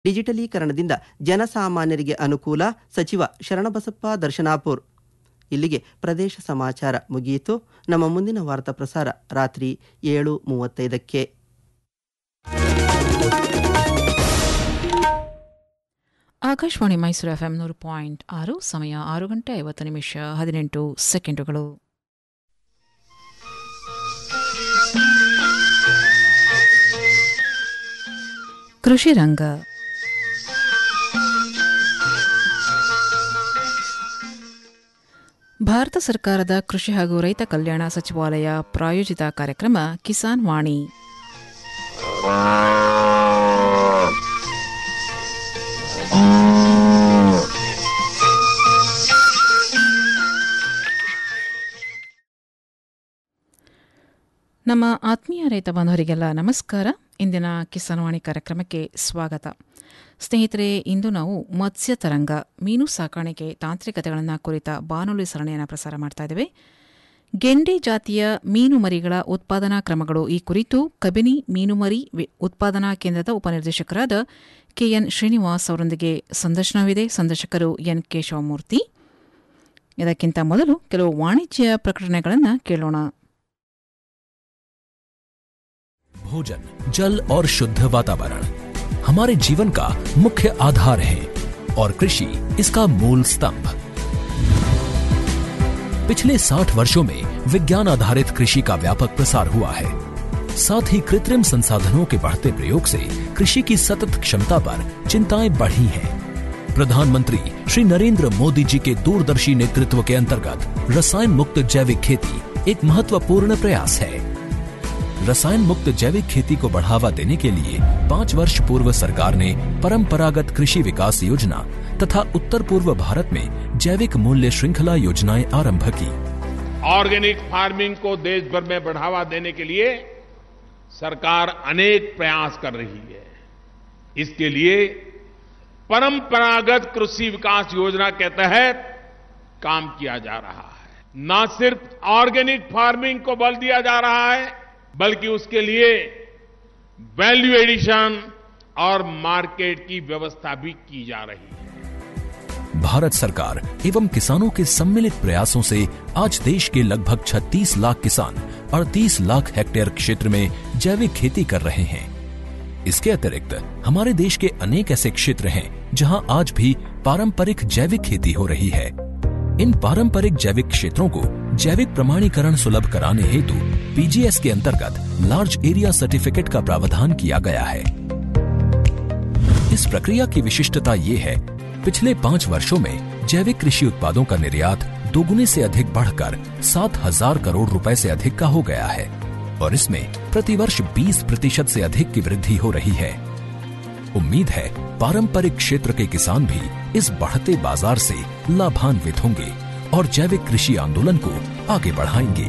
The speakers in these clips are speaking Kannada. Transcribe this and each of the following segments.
ಡಿಜಿಟಲೀಕರಣದಿಂದ ಜನಸಾಮಾನ್ಯರಿಗೆ ಅನುಕೂಲ ಸಚಿವ ಶರಣಬಸಪ್ಪ ದರ್ಶನಾಪುರ್ ಇಲ್ಲಿಗೆ ಪ್ರದೇಶ ಸಮಾಚಾರ ಮುಗಿಯಿತು ನಮ್ಮ ಮುಂದಿನ ವಾರ್ತಾ ಪ್ರಸಾರ ರಾತ್ರಿ ಏಳು ಮೂವತ್ತೈದಕ್ಕೆ ಆಕಾಶವಾಣಿ ಮೈಸೂರು ಎಫ್ಎಂ ನೂರು ಪಾಯಿಂಟ್ ಆರು ಸಮಯ ಆರು ಗಂಟೆ ಐವತ್ತು ನಿಮಿಷ ಹದಿನೆಂಟು ಸೆಕೆಂಡುಗಳು ಕೃಷಿ ರಂಗ ಭಾರತ ಸರ್ಕಾರದ ಕೃಷಿ ಹಾಗೂ ರೈತ ಕಲ್ಯಾಣ ಸಚಿವಾಲಯ ಪ್ರಾಯೋಜಿತ ಕಾರ್ಯಕ್ರಮ ಕಿಸಾನ್ ವಾಣಿ ನಮ್ಮ ಆತ್ಮೀಯ ರೈತ ಬಾಂಧವರಿಗೆಲ್ಲ ನಮಸ್ಕಾರ ಇಂದಿನ ಕಿಸಾನ್ವಾಣಿ ಕಾರ್ಯಕ್ರಮಕ್ಕೆ ಸ್ವಾಗತ ಸ್ನೇಹಿತರೆ ಇಂದು ನಾವು ಮತ್ಸ್ಯ ತರಂಗ ಮೀನು ಸಾಕಾಣಿಕೆ ತಾಂತ್ರಿಕತೆಗಳನ್ನು ಕುರಿತ ಬಾನುಲಿ ಸರಣಿಯನ್ನು ಪ್ರಸಾರ ಮಾಡ್ತಾ ಇದ್ದೇವೆ ಗೆಂಡೆ ಜಾತಿಯ ಮೀನು ಮರಿಗಳ ಉತ್ಪಾದನಾ ಕ್ರಮಗಳು ಈ ಕುರಿತು ಕಬಿನಿ ಮೀನುಮರಿ ವಿ- ಉತ್ಪಾದನಾ ಕೇಂದ್ರದ ಉಪನಿರ್ದೇಶಕರಾದ ಕೆಎನ್ ಶ್ರೀನಿವಾಸ್ ಅವರೊಂದಿಗೆ ಸಂದರ್ಶನವಿದೆ ಸಂದರ್ಶಕರು ಎನ್ ಕೇಶವಮೂರ್ತಿ ಇದಕ್ಕಿಂತ ಮೊದಲು ಕೆಲವು ವಾಣಿಜ್ಯ ಪ್ರಕಟಣೆಗಳನ್ನು ಕೇಳೋಣ भोजन जल और शुद्ध वातावरण हमारे जीवन का मुख्य आधार है और कृषि इसका मूल स्तंभ पिछले 60 वर्षों में विज्ञान आधारित कृषि का व्यापक प्रसार हुआ है साथ ही कृत्रिम संसाधनों के बढ़ते प्रयोग से कृषि की सतत क्षमता पर चिंताएं बढ़ी हैं प्रधानमंत्री श्री नरेंद्र मोदी जी के दूरदर्शी नेतृत्व के अंतर्गत रसायन मुक्त जैविक खेती एक महत्वपूर्ण प्रयास है रसायन मुक्त जैविक खेती को बढ़ावा देने के लिए पाँच वर्ष पूर्व सरकार ने परंपरागत कृषि विकास योजना तथा उत्तर पूर्व भारत में जैविक मूल्य श्रृंखला योजनाएं आरंभ की ऑर्गेनिक फार्मिंग को देश भर में बढ़ावा देने के लिए सरकार अनेक प्रयास कर रही है इसके लिए परंपरागत कृषि विकास योजना के तहत काम किया जा रहा है न सिर्फ ऑर्गेनिक फार्मिंग को बल दिया जा रहा है बल्कि उसके लिए वैल्यू एडिशन और मार्केट की व्यवस्था भी की जा रही है भारत सरकार एवं किसानों के सम्मिलित प्रयासों से आज देश के लगभग 36 लाख किसान 38 लाख हेक्टेयर क्षेत्र में जैविक खेती कर रहे हैं इसके अतिरिक्त हमारे देश के अनेक ऐसे क्षेत्र हैं जहां आज भी पारंपरिक जैविक खेती हो रही है इन पारंपरिक जैविक क्षेत्रों को जैविक प्रमाणीकरण सुलभ कराने हेतु पीजीएस के अंतर्गत लार्ज एरिया सर्टिफिकेट का प्रावधान किया गया है इस प्रक्रिया की विशिष्टता ये है पिछले पाँच वर्षों में जैविक कृषि उत्पादों का निर्यात दोगुने से अधिक बढ़कर सात हजार करोड़ रुपए से अधिक का हो गया है और इसमें प्रतिवर्ष 20 प्रतिशत से अधिक की वृद्धि हो रही है उम्मीद है पारंपरिक क्षेत्र के किसान भी इस बढ़ते बाजार से लाभान्वित होंगे और जैविक कृषि आंदोलन को आगे बढ़ाएंगे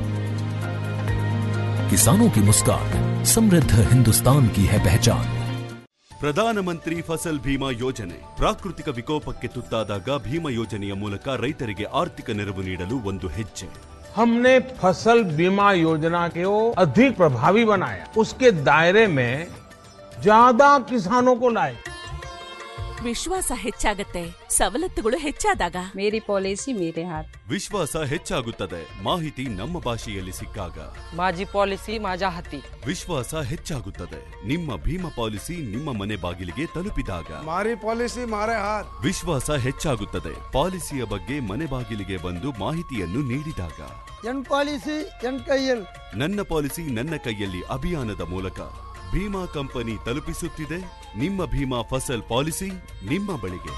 किसानों की मुस्कान समृद्ध हिंदुस्तान की है पहचान ಪ್ರಧಾನಮಂತ್ರಿ ಫಸಲ್ ಭೀಮಾ ಯೋಜನೆ ಪ್ರಾಕೃತಿಕ ವಿಕೋಪಕ್ಕೆ ತುತ್ತಾದಾಗ ಭೀಮಾ ಯೋಜನೆಯ ಮೂಲಕ ರೈತರಿಗೆ ಆರ್ಥಿಕ ನೆರವು ನೀಡಲು ಒಂದು ಹೆಜ್ಜೆ हमने फसल बीमा योजना को अधिक प्रभावी बनाया उसके दायरे में ज्यादा किसानों को लाए ವಿಶ್ವಾಸ ಹೆಚ್ಚಾಗತ್ತೆ ಸವಲತ್ತುಗಳು ಹೆಚ್ಚಾದಾಗ मेरी पॉलिसी मेरे हाथ ವಿಶ್ವಾಸ ಹೆಚ್ಚಾಗುತ್ತದೆ ಮಾಹಿತಿ ನಮ್ಮ ಭಾಷೆಯಲ್ಲಿ ಸಿಕ್ಕಾಗ माझी पॉलिसी माझ्या हाती ವಿಶ್ವಾಸ ಹೆಚ್ಚಾಗುತ್ತದೆ ನಿಮ್ಮ ಭೀಮಾ ಪಾಲಿಸಿ ನಿಮ್ಮ ಮನೆ ಬಾಗಿಲಿಗೆ ತಲುಪಿದಾಗ મારી પોલિસી મારે હાથ ವಿಶ್ವಾಸ ಹೆಚ್ಚಾಗುತ್ತದೆ ಪಾಲಿಸಿಯ ಬಗ್ಗೆ ಮನೆ ಬಾಗಿಲಿಗೆ ಬಂದು ಮಾಹಿತಿಯನ್ನು ನೀಡಿದಾಗ ಎನ್ ಪಾಲಿಸಿ ಎನ್ ಕೈಯಲ್ ನನ್ನ ಪಾಲಿಸಿ ನನ್ನ ಕೈಯಲ್ಲಿ ಅಭಿಯಾನದ ಮೂಲಕ ಭೀಮಾ ಕಂಪನಿ ತಲುಪಿಸುತ್ತಿದೆ ನಿಮ್ಮ ಭೀಮಾ ಫಸಲ್ ಪಾಲಿಸಿ ನಿಮ್ಮ ಬಳಿಗೆ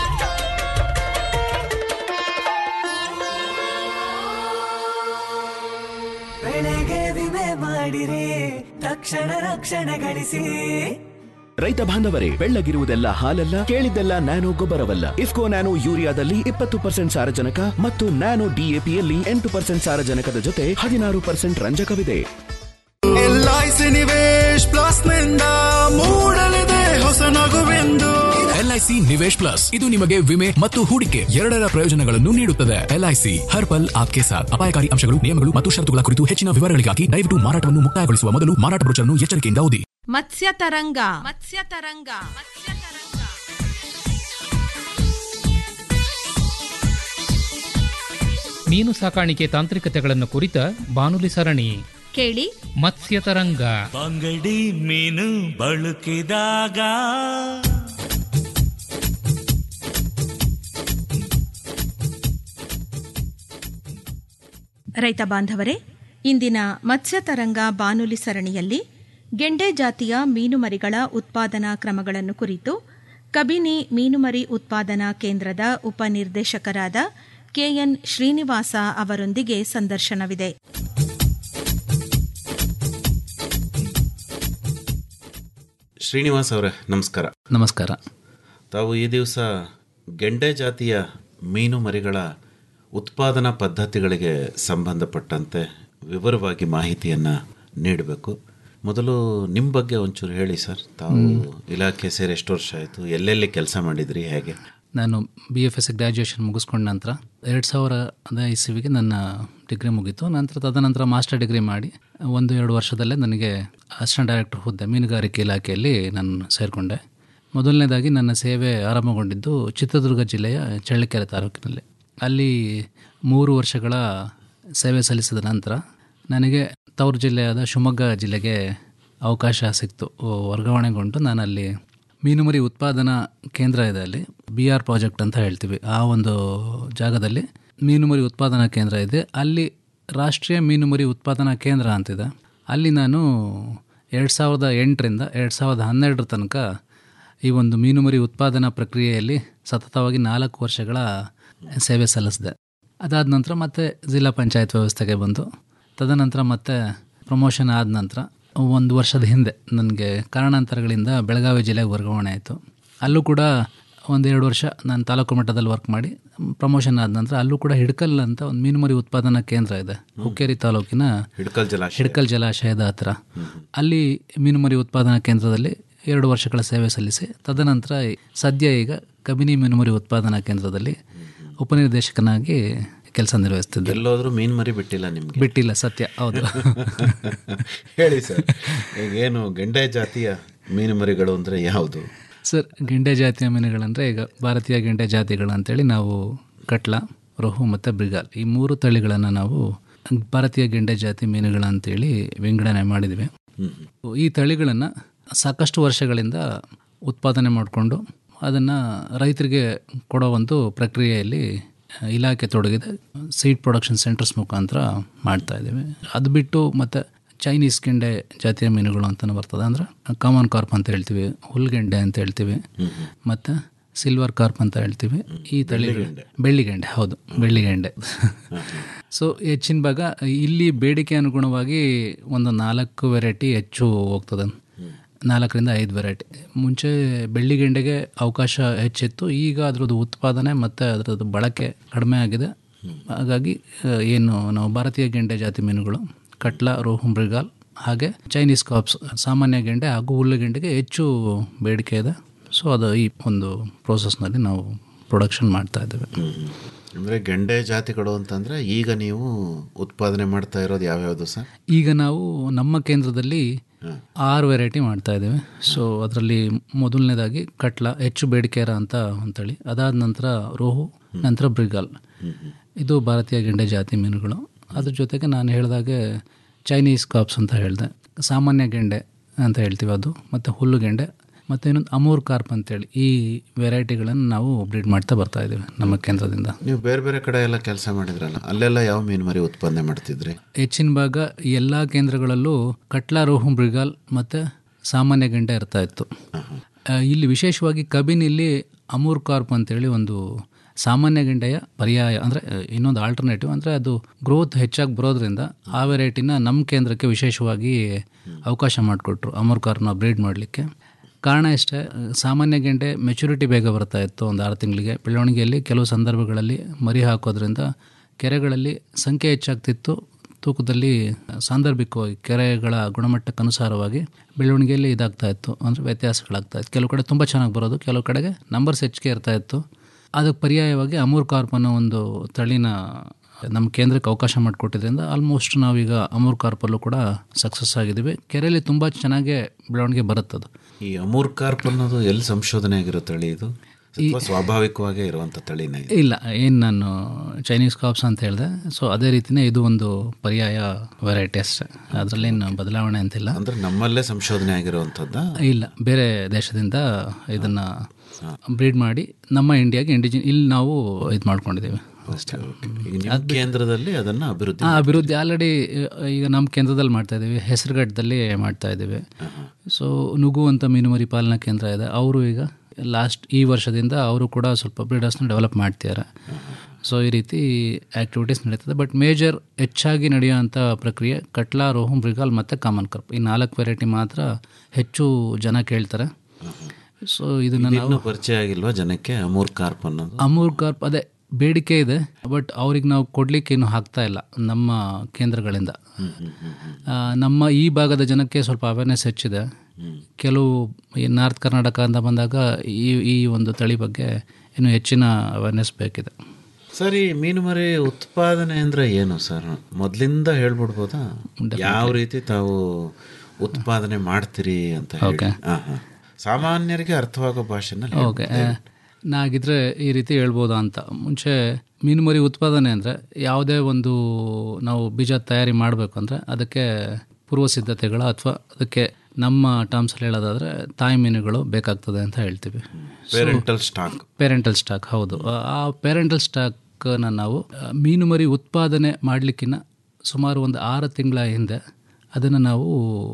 ಬೆಳೆಗೆ ವಿಮೆ ಮಾಡಿರಿ ತಕ್ಷಣ ರಕ್ಷಣೆ ಗಳಿಸಿ ರೈತ ಬಾಂಧವರೇ ಬೆಳ್ಳಗಿರುವುದೆಲ್ಲ ಹಾಲಲ್ಲ ಕೇಳಿದ್ದೆಲ್ಲ ನ್ಯಾನೋ ಗೊಬ್ಬರವಲ್ಲ ಇಫ್ಕೋ ನ್ಯಾನೋ ಯೂರಿಯಾದಲ್ಲಿ ಇಪ್ಪತ್ತು ಪರ್ಸೆಂಟ್ ಸಾರಜನಕ ಮತ್ತು ನ್ಯಾನೋ ಡಿಎಪಿಯಲ್ಲಿ ಎಂಟು ಪರ್ಸೆಂಟ್ ಸಾರಜನಕದ ಜೊತೆ ಹದಿನಾರು ಪರ್ಸೆಂಟ್ ರಂಜಕವಿದೆ ಎಲ್ಐಸಿ ನಿವೇಶ್ ಪ್ಲಸ್ ನಿಂದ ಮೂಡಲಿದೆ ಹೊಸ ನಗುವೆಂದು ಎಲ್ಐಸಿ ನಿವೇಶ್ ಪ್ಲಸ್ ಇದು ನಿಮಗೆ ವಿಮೆ ಮತ್ತು ಹೂಡಿಕೆ ಎರಡರ ಪ್ರಯೋಜನಗಳನ್ನು ನೀಡುತ್ತದೆ ಎಲ್ಐಸಿ ಹರ್ ಪಲ್ ಆಪ್ಕೆ ಸಾಥ್ ಅಪಾಯಕಾರಿ ಅಂಶಗಳು ನಿಯಮಗಳು ಮತ್ತು ಷರತ್ತುಗಳ ಕುರಿತು ಹೆಚ್ಚಿನ ವಿವರಗಳಿಗಾಗಿ ದಯವಿಟ್ಟು ಮಾರಾಟವನ್ನು ಮುಕ್ತಾಯಗೊಳಿಸುವ ಮೊದಲು ಮಾರಾಟ ಬ್ರೋಚರ್ನ್ನು ಎಚ್ಚರಿಕೆಯಿಂದ ಓದಿ ಮತ್ಸ್ಯ ತರಂಗ ಮತ್ಸ್ಯ ತರಂಗ ಮೀನು ಸಾಕಾಣಿಕೆ ತಾಂತ್ರಿಕತೆಗಳನ್ನು ಕುರಿತ ಬಾನುಲಿ ಸರಣಿ ಕೇಳಿ ಮತ್ಸ್ಯ ತರಂಗ ಬಂಗಡಿ ಮೀನು ಬಳುಕಿದಾಗ ರೈತ ಬಾಂಧವರೇ ಇಂದಿನ ಮತ್ಸ್ಯತರಂಗ ಬಾನುಲಿ ಸರಣಿಯಲ್ಲಿ ಗೆಂಡೆ ಜಾತಿಯ ಮೀನುಮರಿಗಳ ಉತ್ಪಾದನಾ ಕ್ರಮಗಳನ್ನು ಕುರಿತು ಕಬಿನಿ ಮೀನುಮರಿ ಉತ್ಪಾದನಾ ಕೇಂದ್ರದ ಉಪನಿರ್ದೇಶಕರಾದ ಕೆಎನ್ ಶ್ರೀನಿವಾಸ ಅವರೊಂದಿಗೆ ಸಂದರ್ಶನವಿದೆ ಶ್ರೀನಿವಾಸ್ ಅವರೇ ನಮಸ್ಕಾರ ನಮಸ್ಕಾರ ತಾವು ಈ ದಿವಸ ಗೆಂಡೆ ಜಾತಿಯ ಮೀನು ಮರಿಗಳ ಉತ್ಪಾದನಾ ಪದ್ಧತಿಗಳಿಗೆ ಸಂಬಂಧಪಟ್ಟಂತೆ ವಿವರವಾಗಿ ಮಾಹಿತಿಯನ್ನು ನೀಡಬೇಕು ಮೊದಲು ನಿಮ್ಮ ಬಗ್ಗೆ ಒಂಚೂರು ಹೇಳಿ ಸರ್ ತಾವು ಇಲಾಖೆ ಸೇರಿ ಎಷ್ಟು ವರ್ಷ ಆಯಿತು ಎಲ್ಲೆಲ್ಲಿ ಕೆಲಸ ಮಾಡಿದ್ರಿ ಹೇಗೆ ನಾನು ಬಿ ಎಫ್ ಎಸ್ ಗ್ರ್ಯಾಜುಯೇಷನ್ ಮುಗಿಸ್ಕೊಂಡ ನಂತರ ಎರಡು ಸಾವಿರದ ಇಸವಿಗೆ ನನ್ನ ಡಿಗ್ರಿ ಮುಗೀತು ನಂತರ ತದನಂತರ ಮಾಸ್ಟರ್ ಡಿಗ್ರಿ ಮಾಡಿ ಒಂದು ಎರಡು ವರ್ಷದಲ್ಲೇ ನನಗೆ ಅಸಿಸ್ಟೆಂಟ್ ಡೈರೆಕ್ಟರ್ ಹುದ್ದೆ ಮೀನುಗಾರಿಕೆ ಇಲಾಖೆಯಲ್ಲಿ ನಾನು ಸೇರಿಕೊಂಡೆ ಮೊದಲನೇದಾಗಿ ನನ್ನ ಸೇವೆ ಆರಂಭಗೊಂಡಿದ್ದು ಚಿತ್ರದುರ್ಗ ಜಿಲ್ಲೆಯ ಚಳ್ಳಕೆರೆ ತಾಲೂಕಿನಲ್ಲಿ ಅಲ್ಲಿ ಮೂರು ವರ್ಷಗಳ ಸೇವೆ ಸಲ್ಲಿಸಿದ ನಂತರ ನನಗೆ ತವರು ಜಿಲ್ಲೆಯಾದ ಶಿವಮೊಗ್ಗ ಜಿಲ್ಲೆಗೆ ಅವಕಾಶ ಸಿಕ್ತು ವರ್ಗಾವಣೆಗೊಂಡು ನಾನು ಅಲ್ಲಿ ಮೀನುಮರಿ ಉತ್ಪಾದನಾ ಕೇಂದ್ರ ಇದೆ ಅಲ್ಲಿ ಬಿ ಆರ್ ಪ್ರಾಜೆಕ್ಟ್ ಅಂತ ಹೇಳ್ತೀವಿ ಆ ಒಂದು ಜಾಗದಲ್ಲಿ ಮೀನುಮರಿ ಉತ್ಪಾದನಾ ಕೇಂದ್ರ ಇದೆ ಅಲ್ಲಿ ರಾಷ್ಟ್ರೀಯ ಮೀನುಮರಿ ಉತ್ಪಾದನಾ ಕೇಂದ್ರ ಅಂತಿದೆ ಅಲ್ಲಿ ನಾನು ಎರಡು ಸಾವಿರದ ಎಂಟರಿಂದ ಎರಡು ಸಾವಿರದ ಹನ್ನೆರಡರ ತನಕ ಈ ಒಂದು ಮೀನುಮರಿ ಉತ್ಪಾದನಾ ಪ್ರಕ್ರಿಯೆಯಲ್ಲಿ ಸತತವಾಗಿ ನಾಲ್ಕು ವರ್ಷಗಳ ಸೇವೆ ಸಲ್ಲಿಸಿದೆ ಅದಾದ ನಂತರ ಮತ್ತೆ ಜಿಲ್ಲಾ ಪಂಚಾಯತ್ ವ್ಯವಸ್ಥೆಗೆ ಬಂದು ತದನಂತರ ಮತ್ತೆ ಪ್ರಮೋಷನ್ ಆದ ನಂತರ ಒಂದು ವರ್ಷದ ಹಿಂದೆ ನನಗೆ ಕಾರಣಾಂತರಗಳಿಂದ ಬೆಳಗಾವಿ ಜಿಲ್ಲೆಗೆ ವರ್ಗಾವಣೆ ಆಯಿತು ಅಲ್ಲೂ ಕೂಡ ಒಂದೆರಡು ವರ್ಷ ನಾನು ತಾಲೂಕು ಮಟ್ಟದಲ್ಲಿ ವರ್ಕ್ ಮಾಡಿ ಪ್ರಮೋಷನ್ ಆದ ನಂತರ ಅಲ್ಲೂ ಕೂಡ ಹಿಡ್ಕಲ್ ಅಂತ ಒಂದು ಮೀನುಮರಿ ಉತ್ಪಾದನಾ ಕೇಂದ್ರ ಇದೆ ಹುಕ್ಕೇರಿ ತಾಲೂಕಿನ ಹಿಡ್ಕಲ್ ಜಲಾಶಯ ಹಿಡ್ಕಲ್ ಜಲಾಶಯದ ಹತ್ರ ಅಲ್ಲಿ ಮೀನುಮರಿ ಉತ್ಪಾದನಾ ಕೇಂದ್ರದಲ್ಲಿ ಎರಡು ವರ್ಷಗಳ ಸೇವೆ ಸಲ್ಲಿಸಿ ತದನಂತರ ಸದ್ಯ ಈಗ ಕಬಿನಿ ಮೀನುಮರಿ ಉತ್ಪಾದನಾ ಕೇಂದ್ರದಲ್ಲಿ ಉಪನಿರ್ದೇಶಕನಾಗಿ ಕೆಲಸ ನಿರ್ವಹಿಸ್ತಿದ್ದೆ ಎಲ್ಲೋದ್ರೂ ಮೀನು ಮರಿ ಬಿಟ್ಟಿಲ್ಲ ನಿಮ್ಗೆ ಬಿಟ್ಟಿಲ್ಲ ಸತ್ಯ ಹೌದು ಹೇಳಿ ಸರ್ ಈಗ ಏನು ಗೆಂಡೆ ಜಾತಿಯ ಮೀನು ಮರಿಗಳು ಅಂದರೆ ಯಾವುದು ಸರ್ ಗೆಂಡೆ ಜಾತಿಯ ಮೀನುಗಳಂದರೆ ಈಗ ಭಾರತೀಯ ಗೆಂಡೆ ಜಾತಿಗಳು ಅಂತೇಳಿ ನಾವು ಕಟ್ಲ ರೋಹು ಮತ್ತು ಬ್ರಿಗಾಲ್ ಈ ಮೂರು ತಳಿಗಳನ್ನು ನಾವು ಭಾರತೀಯ ಗೆಂಡೆ ಜಾತಿ ಮೀನುಗಳಂತೇಳಿ ವಿಂಗಡಣೆ ಮಾಡಿದ್ವಿ ಈ ತಳಿಗಳನ್ನು ಸಾಕಷ್ಟು ವರ್ಷಗಳಿಂದ ಉತ್ಪಾದನೆ ಮಾಡಿಕೊಂಡು ಅದನ್ನು ರೈತರಿಗೆ ಕೊಡೋ ಒಂದು ಪ್ರಕ್ರಿಯೆಯಲ್ಲಿ ಇಲಾಖೆ ತೊಡಗಿದೆ ಸೀಡ್ ಪ್ರೊಡಕ್ಷನ್ ಸೆಂಟರ್ಸ್ ಮುಖಾಂತರ ಮಾಡ್ತಾ ಇದ್ದೀವಿ ಅದು ಬಿಟ್ಟು ಮತ್ತು ಚೈನೀಸ್ ಗೆಂಡೆ ಜಾತಿಯ ಮೀನುಗಳು ಅಂತಲೂ ಬರ್ತದೆ ಅಂದರೆ ಕಾಮನ್ ಕಾರ್ಪ್ ಅಂತ ಹೇಳ್ತೀವಿ ಹುಲ್ಗೆಂಡೆ ಅಂತ ಹೇಳ್ತೀವಿ ಮತ್ತು ಸಿಲ್ವರ್ ಕಾರ್ಪ್ ಅಂತ ಹೇಳ್ತೀವಿ ಈ ತಳಿಗಳು ಬೆಳ್ಳಿಗೆಂಡೆ ಹೌದು ಬೆಳ್ಳಿಗೆಂಡೆ ಸೊ ಹೆಚ್ಚಿನ ಭಾಗ ಇಲ್ಲಿ ಬೇಡಿಕೆ ಅನುಗುಣವಾಗಿ ಒಂದು ನಾಲ್ಕು ವೆರೈಟಿ ಹೆಚ್ಚು ಹೋಗ್ತದೆ ನಾಲ್ಕರಿಂದ ಐದು ವೆರೈಟಿ ಮುಂಚೆ ಬೆಳ್ಳಿಗೆಂಡೆಗೆ ಅವಕಾಶ ಹೆಚ್ಚಿತ್ತು ಈಗ ಅದರದ್ದು ಉತ್ಪಾದನೆ ಮತ್ತು ಅದರದ್ದು ಬಳಕೆ ಕಡಿಮೆ ಆಗಿದೆ ಹಾಗಾಗಿ ಏನು ನಾವು ಭಾರತೀಯ ಗೆಂಡೆ ಜಾತಿ ಮೀನುಗಳು ಕಟ್ಲ ರೋಹು ಮೃಗಾಲ್ ಹಾಗೆ ಚೈನೀಸ್ ಕಾಪ್ಸ್ ಸಾಮಾನ್ಯ ಗೆಂಡೆ ಹಾಗೂ ಹುಲ್ಲುಗೆಂಡೆಗೆ ಹೆಚ್ಚು ಬೇಡಿಕೆ ಇದೆ ಸೊ ಅದು ಈ ಒಂದು ಪ್ರೋಸೆಸ್ನಲ್ಲಿ ನಾವು ಪ್ರೊಡಕ್ಷನ್ ಮಾಡ್ತಾ ಇದ್ದೇವೆ ಅಂದರೆ ಗೆಂಡೆ ಜಾತಿಗಳು ಅಂತಂದರೆ ಈಗ ನೀವು ಉತ್ಪಾದನೆ ಮಾಡ್ತಾ ಇರೋದು ಯಾವ್ಯಾವುದು ಸರ್ ಈಗ ನಾವು ನಮ್ಮ ಕೇಂದ್ರದಲ್ಲಿ ಆರು ವೆರೈಟಿ ಮಾಡ್ತಾ ಇದ್ದೇವೆ ಸೊ ಅದರಲ್ಲಿ ಮೊದಲನೇದಾಗಿ ಕಟ್ಲ ಹೆಚ್ಚು ಬೇಡಿಕೆ ಇರೋ ಅಂತ ಅಂತೇಳಿ ಅದಾದ ನಂತರ ರೋಹು ನಂತರ ಬ್ರಿಗಾಲ್ ಇದು ಭಾರತೀಯ ಗೆಂಡೆ ಜಾತಿ ಮೀನುಗಳು ಅದ್ರ ಜೊತೆಗೆ ನಾನು ಹೇಳಿದಾಗೆ ಚೈನೀಸ್ ಕಾಪ್ಸ್ ಅಂತ ಹೇಳಿದೆ ಸಾಮಾನ್ಯ ಗೆಂಡೆ ಅಂತ ಹೇಳ್ತೀವಿ ಅದು ಮತ್ತು ಹುಲ್ಲು ಗೆಂಡೆ ಮತ್ತು ಇನ್ನೊಂದು ಅಮೂರ್ ಕಾರ್ಪ್ ಅಂತೇಳಿ ಈ ವೆರೈಟಿಗಳನ್ನು ನಾವು ಬ್ರೀಡ್ ಮಾಡ್ತಾ ಬರ್ತಾ ಇದ್ದೀವಿ ನಮ್ಮ ಕೇಂದ್ರದಿಂದ ನೀವು ಬೇರೆ ಬೇರೆ ಕಡೆ ಎಲ್ಲ ಕೆಲಸ ಮಾಡಿದ್ರಲ್ಲ ಅಲ್ಲೆಲ್ಲ ಯಾವ ಮೀನು ಮರಿ ಉತ್ಪಾದನೆ ಮಾಡ್ತಿದ್ರಿ ಹೆಚ್ಚಿನ ಭಾಗ ಎಲ್ಲ ಕೇಂದ್ರಗಳಲ್ಲೂ ಕಟ್ಲಾ ರೋಹು ಮೃಗಾಲ್ ಮತ್ತು ಸಾಮಾನ್ಯ ಗೆಂಡೆ ಇರ್ತಾ ಇತ್ತು ಇಲ್ಲಿ ವಿಶೇಷವಾಗಿ ಕಬಿನಲ್ಲಿ ಅಮೂರ್ ಕಾರ್ಪ್ ಅಂತೇಳಿ ಒಂದು ಸಾಮಾನ್ಯ ಗೆಂಡೆಯ ಪರ್ಯಾಯ ಅಂದರೆ ಇನ್ನೊಂದು ಆಲ್ಟರ್ನೇಟಿವ್ ಅಂದರೆ ಅದು ಗ್ರೋತ್ ಹೆಚ್ಚಾಗಿ ಬರೋದ್ರಿಂದ ಆ ವೆರೈಟಿನ ನಮ್ಮ ಕೇಂದ್ರಕ್ಕೆ ವಿಶೇಷವಾಗಿ ಅವಕಾಶ ಮಾಡಿಕೊಟ್ರು ಅಮೂರ್ ಕಾರ್ನ ಬ್ರೀಡ್ ಮಾಡಲಿಕ್ಕೆ ಕಾರಣ ಇಷ್ಟೇ ಸಾಮಾನ್ಯ ಗೆಂಡೆ ಮೆಚುರಿಟಿ ಬೇಗ ಬರ್ತಾ ಇತ್ತು ಒಂದು ಆರು ತಿಂಗಳಿಗೆ ಬೆಳವಣಿಗೆಯಲ್ಲಿ ಕೆಲವು ಸಂದರ್ಭಗಳಲ್ಲಿ ಮರಿ ಹಾಕೋದ್ರಿಂದ ಕೆರೆಗಳಲ್ಲಿ ಸಂಖ್ಯೆ ಹೆಚ್ಚಾಗ್ತಿತ್ತು ತೂಕದಲ್ಲಿ ಸಾಂದರ್ಭಿಕವಾಗಿ ಕೆರೆಗಳ ಗುಣಮಟ್ಟಕ್ಕನುಸಾರವಾಗಿ ಬೆಳವಣಿಗೆಯಲ್ಲಿ ಇದಾಗ್ತಾ ಇತ್ತು ಅಂದರೆ ವ್ಯತ್ಯಾಸಗಳಾಗ್ತಾ ಇತ್ತು ಕೆಲವು ಕಡೆ ತುಂಬ ಚೆನ್ನಾಗಿ ಬರೋದು ಕೆಲವು ಕಡೆಗೆ ನಂಬರ್ಸ್ ಹೆಚ್ಚಿಗೆ ಇರ್ತಾ ಇತ್ತು ಅದಕ್ಕೆ ಪರ್ಯಾಯವಾಗಿ ಅಮೂರ್ ಕಾರ್ಪ್ ಅನ್ನೋ ಒಂದು ತಳಿನ ನಮ್ಮ ಕೇಂದ್ರಕ್ಕೆ ಅವಕಾಶ ಮಾಡಿಕೊಟ್ಟಿದ್ರಿಂದ ಆಲ್ಮೋಸ್ಟ್ ನಾವೀಗ ಅಮೂರ್ ಕಾರ್ಪಲ್ಲೂ ಕೂಡ ಸಕ್ಸಸ್ ಆಗಿದ್ದೀವಿ ಕೆರೆಯಲ್ಲಿ ತುಂಬ ಚೆನ್ನಾಗೇ ಬೆಳವಣಿಗೆ ಬರುತ್ತದು ಈ ಅಮೂರ್ ಕಾರ್ಪ್ ಅನ್ನೋದು ಎಲ್ಲಿ ಸಂಶೋಧನೆ ಆಗಿರೋ ತಳಿ ಇದು ಅಥವಾ ಸ್ವಾಭಾವಿಕವಾಗೇ ಇರುವಂಥ ತಳಿನೇ ಇದು? ಇಲ್ಲ ಏನು ನಾನು ಚೈನೀಸ್ ಕಾಪ್ಸ್ ಅಂತ ಹೇಳಿದೆ ಸೊ ಅದೇ ರೀತಿನೇ ಇದು ಒಂದು ಪರ್ಯಾಯ ವೆರೈಟಿ ಅಷ್ಟೇ ಅದರಲ್ಲೇನು ಬದಲಾವಣೆ ಅಂತಿಲ್ಲ ಅಂದ್ರೆ ನಮ್ಮಲ್ಲೇ ಸಂಶೋಧನೆ ಆಗಿರುವಂಥದ್ದಾ ಇಲ್ಲ ಬೇರೆ ದೇಶದಿಂದ ಇದನ್ನು ಬ್ರೀಡ್ ಮಾಡಿ ನಮ್ಮ ಇಂಡಿಯಾಗೆ ಇಂಡಿಜಿನ್ ಇಲ್ಲಿ ನಾವು ಇದು ಮಾಡ್ಕೊಂಡಿದ್ದೀವಿ ಅಷ್ಟೇ ಈಗ ನಿಮ್ಮ ಕೇಂದ್ರದಲ್ಲಿ ಅದನ್ನ ಅಭಿವೃದ್ಧಿ ಆ ಅಭಿವೃದ್ಧಿ ಆಲ್ರೆಡಿ ಈಗ ನಮ್ಮ ಕೇಂದ್ರದಲ್ಲಿ ಮಾಡ್ತಾ ಇದ್ದೀವಿ ಹೆಸರುಘಟ್ಟದಲ್ಲಿ ಮಾಡ್ತಾ ಇದ್ದೀವಿ ಸೊ ನುಗು ಅಂತ ಮೀನುಮರಿ ಪಾಲನಾ ಕೇಂದ್ರ ಇದೆ ಅವರು ಈಗ ಲಾಸ್ಟ್ ಈ ವರ್ಷದಿಂದ ಅವರು ಕೂಡ ಸ್ವಲ್ಪ ಬ್ರೀಡರ್ಸ್ನ ಡೆವಲಪ್ ಮಾಡ್ತಿದ್ದಾರೆ ಸೊ ಈ ರೀತಿ ಆ್ಯಕ್ಟಿವಿಟೀಸ್ ನಡೀತದೆ ಬಟ್ ಮೇಜರ್ ಹೆಚ್ಚಾಗಿ ನಡೆಯುವಂಥ ಪ್ರಕ್ರಿಯೆ ಕಟ್ಲಾ ರೋಹು ಮೃಗಾಲ್ ಮತ್ತು ಕಾಮನ್ ಕರ್ಪ್ ಈ ನಾಲ್ಕು ವೆರೈಟಿ ಮಾತ್ರ ಹೆಚ್ಚು ಜನ ಕೇಳ್ತಾರೆ ಸೊ ಇದನ್ನು ನಾವು ಇನ್ನೂ ಪರಿಚಯ ಆಗಿಲ್ವಾ ಜನಕ್ಕೆ ಅಮೂರ್ ಕಾರ್ಪ್ ಅನ್ನೋದು ಅಮೂರ್ ಕಾರ್ಪ್ ಅದೇ ಬೇಡಿಕೆ ಇದೆ ಬಟ್ ಅವ್ರಿಗೆ ನಾವು ಕೊಡ್ಲಿಕ್ಕೆ ಏನು ಹಾಕ್ತಾ ಇಲ್ಲ ನಮ್ಮ ಕೇಂದ್ರಗಳಿಂದ ಆ, ನಮ್ಮ ಈ ಭಾಗದ ಜನಕ್ಕೆ ಸ್ವಲ್ಪ ಅವೇರ್ನೆಸ್ ಹೆಚ್ಚಿದೆ ಕೆಲವು ಈ ನಾರ್ತ್ ಕರ್ನಾಟಕ ಅಂತ ಬಂದಾಗ ಈ ಈ ಒಂದು ತಳಿ ಬಗ್ಗೆ ಇನ್ನೂ ಹೆಚ್ಚಿನ ಅವೇರ್ನೆಸ್ ಬೇಕಿದೆ ಸರ್ ಈ ಮೀನು ಮರಿ ಉತ್ಪಾದನೆ ಅಂದ್ರೆ ಏನು ಸರ್ ಮೊದಲಿಂದ ಹೇಳ್ಬಿಡ್ಬೋದಾ ಯಾವ ರೀತಿ ತಾವು ಉತ್ಪಾದನೆ ಮಾಡ್ತೀರಿ ಅಂತ ಹೇಳಿ Okay. ಹಾ, ಹಾ. ಸಾಮಾನ್ಯರಿಗೆ ಅರ್ಥವಾಗೋ ಭಾಷೆನಲ್ಲಿ ಓಕೆ ನಾಗಿದ್ರೆ ಈ ರೀತಿ ಹೇಳ್ಬೋದಾ ಅಂತ ಮುಂಚೆ ಮೀನುಮರಿ ಉತ್ಪಾದನೆ ಅಂದರೆ ಯಾವುದೇ ಒಂದು ನಾವು ಬೀಜ ತಯಾರಿ ಮಾಡಬೇಕು ಅಂದರೆ ಅದಕ್ಕೆ ಪೂರ್ವ ಸಿದ್ಧತೆಗಳು ಅಥವಾ ಅದಕ್ಕೆ ನಮ್ಮ ಟರ್ಮ್ಸಲ್ಲಿ ಹೇಳೋದಾದರೆ ತಾಯಿ ಮೀನುಗಳು ಬೇಕಾಗ್ತದೆ ಅಂತ ಹೇಳ್ತೀವಿ ಪೇರೆಂಟಲ್ ಸ್ಟಾಕ್ ಪೇರೆಂಟಲ್ ಸ್ಟಾಕ್ ಹೌದು ಆ- ಆ ಪೇರೆಂಟಲ್ ಸ್ಟಾಕ್ನ ನಾವು ಆ, ಮೀನುಮರಿ ಉತ್ಪಾದನೆ ಮಾಡಲಿಕ್ಕಿನ್ನ ಸುಮಾರು ಒಂದು ಆರು ತಿಂಗಳ ಹಿಂದೆ ಅದನ್ನು ನಾವು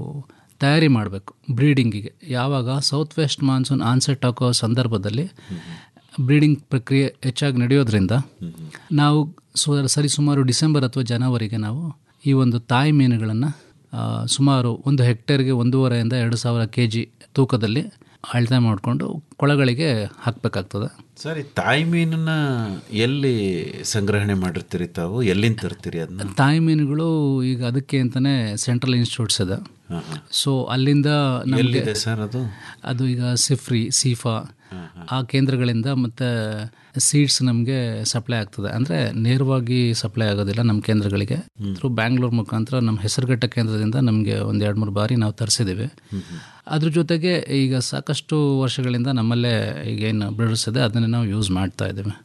ತಯಾರಿ ಮಾಡಬೇಕು ಬ್ರೀಡಿಂಗಿಗೆ ಯಾವಾಗ ಸೌತ್ ವೆಸ್ಟ್ ಮಾನ್ಸೂನ್ ಆನ್ಸೆಟ್ ಹಾಕೋ ಸಂದರ್ಭದಲ್ಲಿ ಬ್ರೀಡಿಂಗ್ ಪ್ರಕ್ರಿಯೆ ಹೆಚ್ಚಾಗಿ ನಡೆಯೋದ್ರಿಂದ ನಾವು ಸು- ಸರಿಸುಮಾರು ಡಿಸೆಂಬರ್ ಅಥವಾ ಜನವರಿಗೆ ನಾವು ಈ ಒಂದು ತಾಯಿ ಮೀನುಗಳನ್ನು ಸುಮಾರು ಒಂದು ಹೆಕ್ಟೇರ್ಗೆ ಒಂದೂವರೆಯಿಂದ ಎರಡು ಸಾವಿರ ಕೆ ಜಿ ತೂಕದಲ್ಲಿ ಅಳತೆ ಮಾಡಿಕೊಂಡು ಕೊಳಗಳಿಗೆ ಹಾಕಬೇಕಾಗ್ತದೆ ಸರ್ ಈ ತಾಯಿ ಮೀನನ್ನ ಎಲ್ಲಿ ಸಂಗ್ರಹಣೆ ಮಾಡಿರ್ತೀರಿ ತಾವು ಎಲ್ಲಿಂದ ತರ್ತೀರಿ ಅದನ್ನ ತಾಯಿ ಮೀನುಗಳು ಈಗ ಅದಕ್ಕೆ ಅಂತಲೇ ಸೆಂಟ್ರಲ್ ಇನ್ಸ್ಟಿಟ್ಯೂಟ್ಸ್ ಇದೆ ಸೊ ಅಲ್ಲಿಂದ ನಮಗೆ ಎಲ್ಲಿದೆ ಸರ್ ಅದು ಅದು ಈಗ ಸಿಫ್ರಿ ಸೀಫಾ ಆ ಕೇಂದ್ರಗಳಿಂದ ಮತ್ತು ಸೀಡ್ಸ್ ನಮಗೆ ಸಪ್ಲೈ ಆಗ್ತದೆ ಅಂದರೆ ನೇರವಾಗಿ ಸಪ್ಲೈ ಆಗೋದಿಲ್ಲ ನಮ್ಮ ಕೇಂದ್ರಗಳಿಗೆ ಥ್ರೂ ಬ್ಯಾಂಗ್ಳೂರ್ ಮುಖಾಂತರ ನಮ್ಮ ಹೆಸರುಘಟ್ಟ ಕೇಂದ್ರದಿಂದ ನಮಗೆ ಒಂದು ಎರಡು ಮೂರು ಬಾರಿ ನಾವು ತರಿಸಿದ್ದೀವಿ ಅದ್ರ ಜೊತೆಗೆ ಈಗ ಸಾಕಷ್ಟು ವರ್ಷಗಳಿಂದ ನಮ್ಮಲ್ಲೇ ಈಗೇನು ಬ್ರೀಡರ್ಸ್ ಇದೆ ಅದನ್ನೇ ನಾವು ಯೂಸ್ ಮಾಡ್ತಾ ಇದ್ದೀವಿ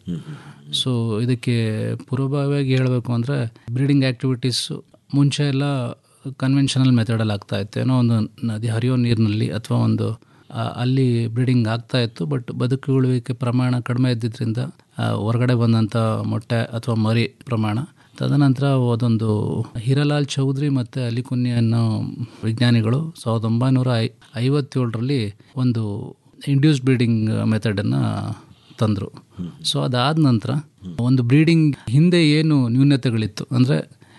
ಸೊ ಇದಕ್ಕೆ ಪೂರ್ವಭಾವಿಯಾಗಿ ಹೇಳಬೇಕು ಅಂದರೆ ಬ್ರೀಡಿಂಗ್ ಆ್ಯಕ್ಟಿವಿಟೀಸು ಮುಂಚೆ ಎಲ್ಲ ಕನ್ವೆನ್ಷನಲ್ ಮೆಥಡಲ್ಲಿ ಆಗ್ತಾ ಇತ್ತು ಏನೋ ಒಂದು ನದಿ ಹರಿಯೋ ನೀರಿನಲ್ಲಿ ಅಥವಾ ಒಂದು ಆ, ಅಲ್ಲಿ ಬ್ರೀಡಿಂಗ್ ಆಗ್ತಾ ಇತ್ತು ಬಟ್ ಬದುಕುಳಿಕೆ ಪ್ರಮಾಣ ಕಡಿಮೆ ಇದ್ದಿದ್ದರಿಂದ ಆ, ಹೊರಗಡೆ ಬಂದಂಥ ಮೊಟ್ಟೆ ಅಥವಾ ಮರಿ ಪ್ರಮಾಣ ತದನಂತರ ಅದೊಂದು ಹೀರಲಾಲ್ ಚೌಧರಿ ಮತ್ತು ಅಲಿಕುನ್ನಿ ಅನ್ನೋ ವಿಜ್ಞಾನಿಗಳು ಸಾವಿರದ ಒಂಬೈನೂರ ಐ ಐವತ್ತೇಳರಲ್ಲಿ ಒಂದು ಇಂಡ್ಯೂಸ್ ಬ್ರೀಡಿಂಗ್ ಮೆಥಡನ್ನು ತಂದರು ಸೊ ಅದಾದ ನಂತರ ಒಂದು ಬ್ರೀಡಿಂಗ್ ಹಿಂದೆ ಏನು ನ್ಯೂನತೆಗಳಿತ್ತು ಅಂದರೆ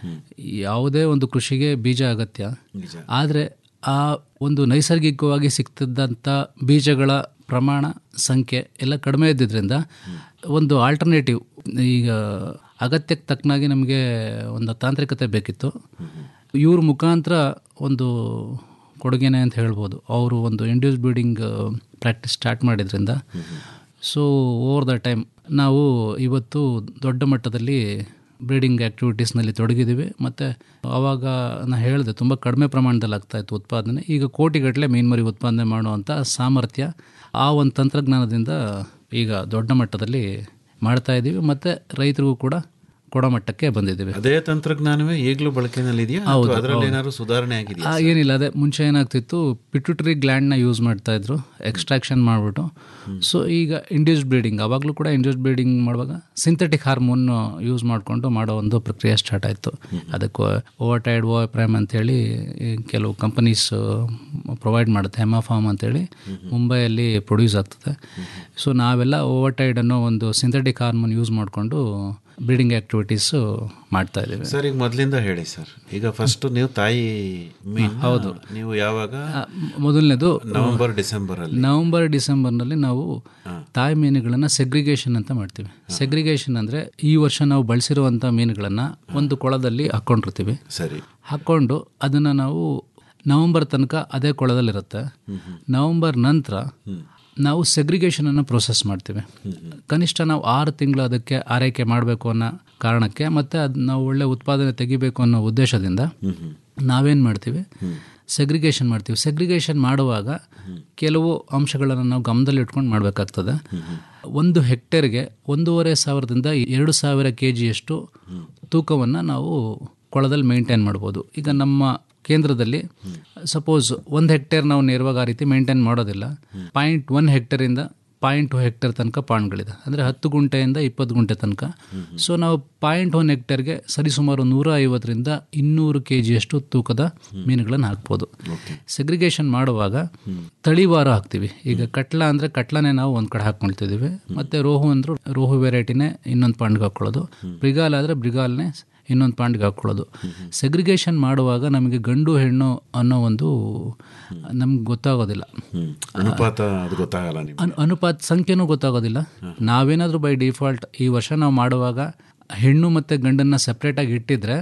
ಯಾವುದೇ ಒಂದು ಕೃಷಿಗೆ ಬೀಜ ಅಗತ್ಯ ಆದರೆ ಆ ಒಂದು ನೈಸರ್ಗಿಕವಾಗಿ ಸಿಗ್ತಿದ್ದಂಥ ಬೀಜಗಳ ಪ್ರಮಾಣ ಸಂಖ್ಯೆ ಎಲ್ಲ ಕಡಿಮೆ ಇದ್ದಿದ್ದರಿಂದ ಒಂದು ಆಲ್ಟರ್ನೇಟಿವ್ ಈಗ ಅಗತ್ಯಕ್ಕೆ ತಕ್ಕನಾಗಿ ನಮಗೆ ಒಂದು ತಾಂತ್ರಿಕತೆ ಬೇಕಿತ್ತು ಇವ್ರ ಮುಖಾಂತರ ಒಂದು ಕೊಡುಗೆನೆ ಅಂತ ಹೇಳ್ಬೋದು ಅವರು ಒಂದು ಇಂಡ್ಯೂಸ್ ಬ್ರೀಡಿಂಗ್ ಪ್ರಾಕ್ಟೀಸ್ ಸ್ಟಾರ್ಟ್ ಮಾಡಿದ್ರಿಂದ ಸೊ ಓವರ್ ದ ಟೈಮ್ ನಾವು ಇವತ್ತು ದೊಡ್ಡ ಮಟ್ಟದಲ್ಲಿ ಬ್ರೀಡಿಂಗ್ ಆ್ಯಕ್ಟಿವಿಟೀಸ್ನಲ್ಲಿ ತೊಡಗಿದ್ದೀವಿ ಮತ್ತು ಆವಾಗ ನಾನು ಹೇಳಿದೆ ತುಂಬ ಕಡಿಮೆ ಪ್ರಮಾಣದಲ್ಲಿ ಆಗ್ತಾಯಿತ್ತು ಉತ್ಪಾದನೆ ಈಗ ಕೋಟಿಗಟ್ಟಲೆ ಮೀನುಮರಿ ಉತ್ಪಾದನೆ ಮಾಡುವಂಥ ಸಾಮರ್ಥ್ಯ ಆ ಒಂದು ತಂತ್ರಜ್ಞಾನದಿಂದ ಈಗ ದೊಡ್ಡ ಮಟ್ಟದಲ್ಲಿ ಮಾಡ್ತಾ ಇದ್ದೀವಿ ಮತ್ತು ರೈತರಿಗೂ ಕೂಡ ಕೊಡೋ ಮಟ್ಟಕ್ಕೆ ಬಂದಿದ್ದೀವಿ ಅದೇ ತಂತ್ರಜ್ಞಾನವೇ ಈಗಲೂ ಬಳಕೆನಲ್ಲಿ ಇದೆಯಾ ಹೌದು, ಅದರಲ್ಲಿ ಹೌದು. ಏನಾದ್ರು ಸುಧಾರಣೆ ಆಗಿದೆಯಾ ಆ, ಏನಿಲ್ಲ ಅದೇ ಮುಂಚೆ ಏನಾಗ್ತಿತ್ತು ಪಿಟ್ಯುಟರಿ ಗ್ಲ್ಯಾಂಡ್ನ ಯೂಸ್ ಮಾಡ್ತಾ ಇದ್ರು ಎಕ್ಸ್ಟ್ರಾಕ್ಷನ್ ಮಾಡಿಬಿಟ್ಟು ಸೊ ಈಗ ಇಂಡ್ಯೂಸ್ ಬ್ರೀಡಿಂಗ್ ಅವಾಗಲೂ ಕೂಡ ಇಂಡ್ಯೂಸ್ ಬ್ರೀಡಿಂಗ್ ಮಾಡುವಾಗ ಸಿಂಥೆಟಿಕ್ ಹಾರ್ಮೋನ್ ಯೂಸ್ ಮಾಡಿಕೊಂಡು ಮಾಡೋ ಒಂದು ಪ್ರಕ್ರಿಯೆ ಸ್ಟಾರ್ಟ್ ಆಯಿತು ಅದಕ್ಕೆ ಓವರ್ಟೈಡ್ ಓ ಪ್ರೈಮ್ ಅಂತೇಳಿ ಈ ಕೆಲವು ಕಂಪನೀಸ್ ಪ್ರೊವೈಡ್ ಮಾಡುತ್ತೆ ಹೆಮಾಫಾರ್ಮ್ ಅಂತೇಳಿ ಮುಂಬೈಯಲ್ಲಿ ಪ್ರೊಡ್ಯೂಸ್ ಆಗ್ತದೆ ಸೊ ನಾವೆಲ್ಲ ಓವರ್ಟೈಡ್ ಅನ್ನೋ ಒಂದು ಸಿಂಥೆಟಿಕ್ ಹಾರ್ಮೋನ್ ಯೂಸ್ ಮಾಡಿಕೊಂಡು ಬ್ರೀಡಿಂಗ್ ಆ್ಯಕ್ಟಿವಿಟೀಸು ಮಾಡ್ತಾ ಇದ್ದೀವಿ ಸರ್ ಈಗ ಮೊದಲಿಂದ ಹೇಳಿ ಸರ್ ಈಗ ಫಸ್ಟ್ ನೀವು ತಾಯಿ ಮೀನ್ ಹೌದು. ನೀವು ಯಾವಾಗ ಮೊದಲನೇದು ನವೆಂಬರ್ ಡಿಸೆಂಬರ್ ಅಲ್ಲಿ ನವೆಂಬರ್ ಡಿಸೆಂಬರ್ನಲ್ಲಿ ನಾವು ತಾಯಿ ಮೀನುಗಳನ್ನು ಸೆಗ್ರಿಗೇಷನ್ ಅಂತ ಮಾಡ್ತೀವಿ ಸೆಗ್ರಿಗೇಷನ್ ಅಂದರೆ ಈ ವರ್ಷ ನಾವು ಬಳಸಿರುವಂಥ ಮೀನುಗಳನ್ನು ಒಂದು ಕೊಳದಲ್ಲಿ ಹಾಕ್ಕೊಂಡಿರ್ತೀವಿ ಸರಿ ಹಾಕ್ಕೊಂಡು ಅದನ್ನು ನಾವು ನವೆಂಬರ್ ತನಕ ಅದೇ ಕೊಳದಲ್ಲಿರುತ್ತೆ ನವೆಂಬರ್ ನಂತರ ನಾವು ಸೆಗ್ರಿಗೇಷನನ್ನು ಪ್ರೋಸೆಸ್ ಮಾಡ್ತೀವಿ ಕನಿಷ್ಠ ನಾವು ಆರು ತಿಂಗಳು ಅದಕ್ಕೆ ಆರೈಕೆ ಮಾಡಬೇಕು ಅನ್ನೋ ಕಾರಣಕ್ಕೆ ಮತ್ತು ಅದು ನಾವು ಒಳ್ಳೆ ಉತ್ಪಾದನೆ ತೆಗಿಬೇಕು ಅನ್ನೋ ಉದ್ದೇಶದಿಂದ ನಾವೇನು ಮಾಡ್ತೀವಿ ಸೆಗ್ರಿಗೇಷನ್ ಮಾಡ್ತೀವಿ ಸೆಗ್ರಿಗೇಷನ್ ಮಾಡುವಾಗ ಕೆಲವು ಅಂಶಗಳನ್ನು ನಾವು ಗಮನದಲ್ಲಿ ಇಟ್ಕೊಂಡು ಮಾಡಬೇಕಾಗ್ತದೆ ಒಂದು ಹೆಕ್ಟೇರ್ಗೆ ಒಂದೂವರೆ ಸಾವಿರದಿಂದ ಎರಡು ಸಾವಿರ ಕೆ ಜಿಯಷ್ಟು ತೂಕವನ್ನು ನಾವು ಕೊಳದಲ್ಲಿ ಮೇಂಟೈನ್ ಮಾಡ್ಬೋದು ಈಗ ನಮ್ಮ ಕೇಂದ್ರದಲ್ಲಿ ಸಪೋಸ್ ಒಂದು ಹೆಕ್ಟೇರ್ ನಾವು ನೇರವಾಗಿ ಆ ರೀತಿ ಮೇಂಟೈನ್ ಮಾಡೋದಿಲ್ಲ ಪಾಯಿಂಟ್ ಒನ್ ಹೆಕ್ಟೇರಿಂದ ಪಾಯಿಂಟ್ ಟು ಹೆಕ್ಟೇರ್ ತನಕ ಪಾಂಡ್ಗಳಿದೆ ಅಂದರೆ ಹತ್ತು ಗುಂಟೆಯಿಂದ ಇಪ್ಪತ್ತು ಗುಂಟೆ ತನಕ ಸೊ ನಾವು ಪಾಯಿಂಟ್ ಒನ್ ಹೆಕ್ಟೇರ್ಗೆ ಸರಿಸುಮಾರು ನೂರ ಐವತ್ತರಿಂದ ಇನ್ನೂರು ಕೆ ಜಿಯಷ್ಟು ತೂಕದ ಮೀನುಗಳನ್ನು ಹಾಕ್ಬೋದು ಸೆಗ್ರಿಗೇಷನ್ ಮಾಡುವಾಗ ತಳಿವಾರ ಹಾಕ್ತೀವಿ ಈಗ ಕಟ್ಲ ಅಂದರೆ ಕಟ್ಲನೇ ನಾವು ಒಂದು ಕಡೆ ಹಾಕ್ಕೊಳ್ತಿದ್ದೀವಿ ಮತ್ತು ರೋಹು ಅಂದ್ರೆ ರೋಹು ವೆರೈಟಿನೇ ಇನ್ನೊಂದು ಪಾಂಡ್ಗೆ ಹಾಕ್ಕೊಳ್ಳೋದು ಬ್ರಿಗಾಲ್ ಆದರೆ ಬ್ರಿಗಾಲ್ನೇ ಇನ್ನೊಂದು ಪಾಂಡ್ಗೆ ಹಾಕ್ಕೊಳ್ಳೋದು ಸೆಗ್ರಿಗೇಷನ್ ಮಾಡುವಾಗ ನಮಗೆ ಗಂಡು ಹೆಣ್ಣು ಅನ್ನೋ ಒಂದು ನಮ್ಗೆ ಗೊತ್ತಾಗೋದಿಲ್ಲ ಅನುಪಾತ ಅದು ಗೊತ್ತಾಗಲ್ಲ ನಿಮ್ಗೆ ಅನು ಅನುಪಾತ ಸಂಖ್ಯೆನೂ ಗೊತ್ತಾಗೋದಿಲ್ಲ ನಾವೇನಾದರೂ ಬೈ ಡಿಫಾಲ್ಟ್ ಈ ವರ್ಷ ನಾವು ಮಾಡುವಾಗ ಹೆಣ್ಣು ಮತ್ತು ಗಂಡನ್ನು ಸಪ್ರೇಟಾಗಿ ಇಟ್ಟಿದ್ರೆ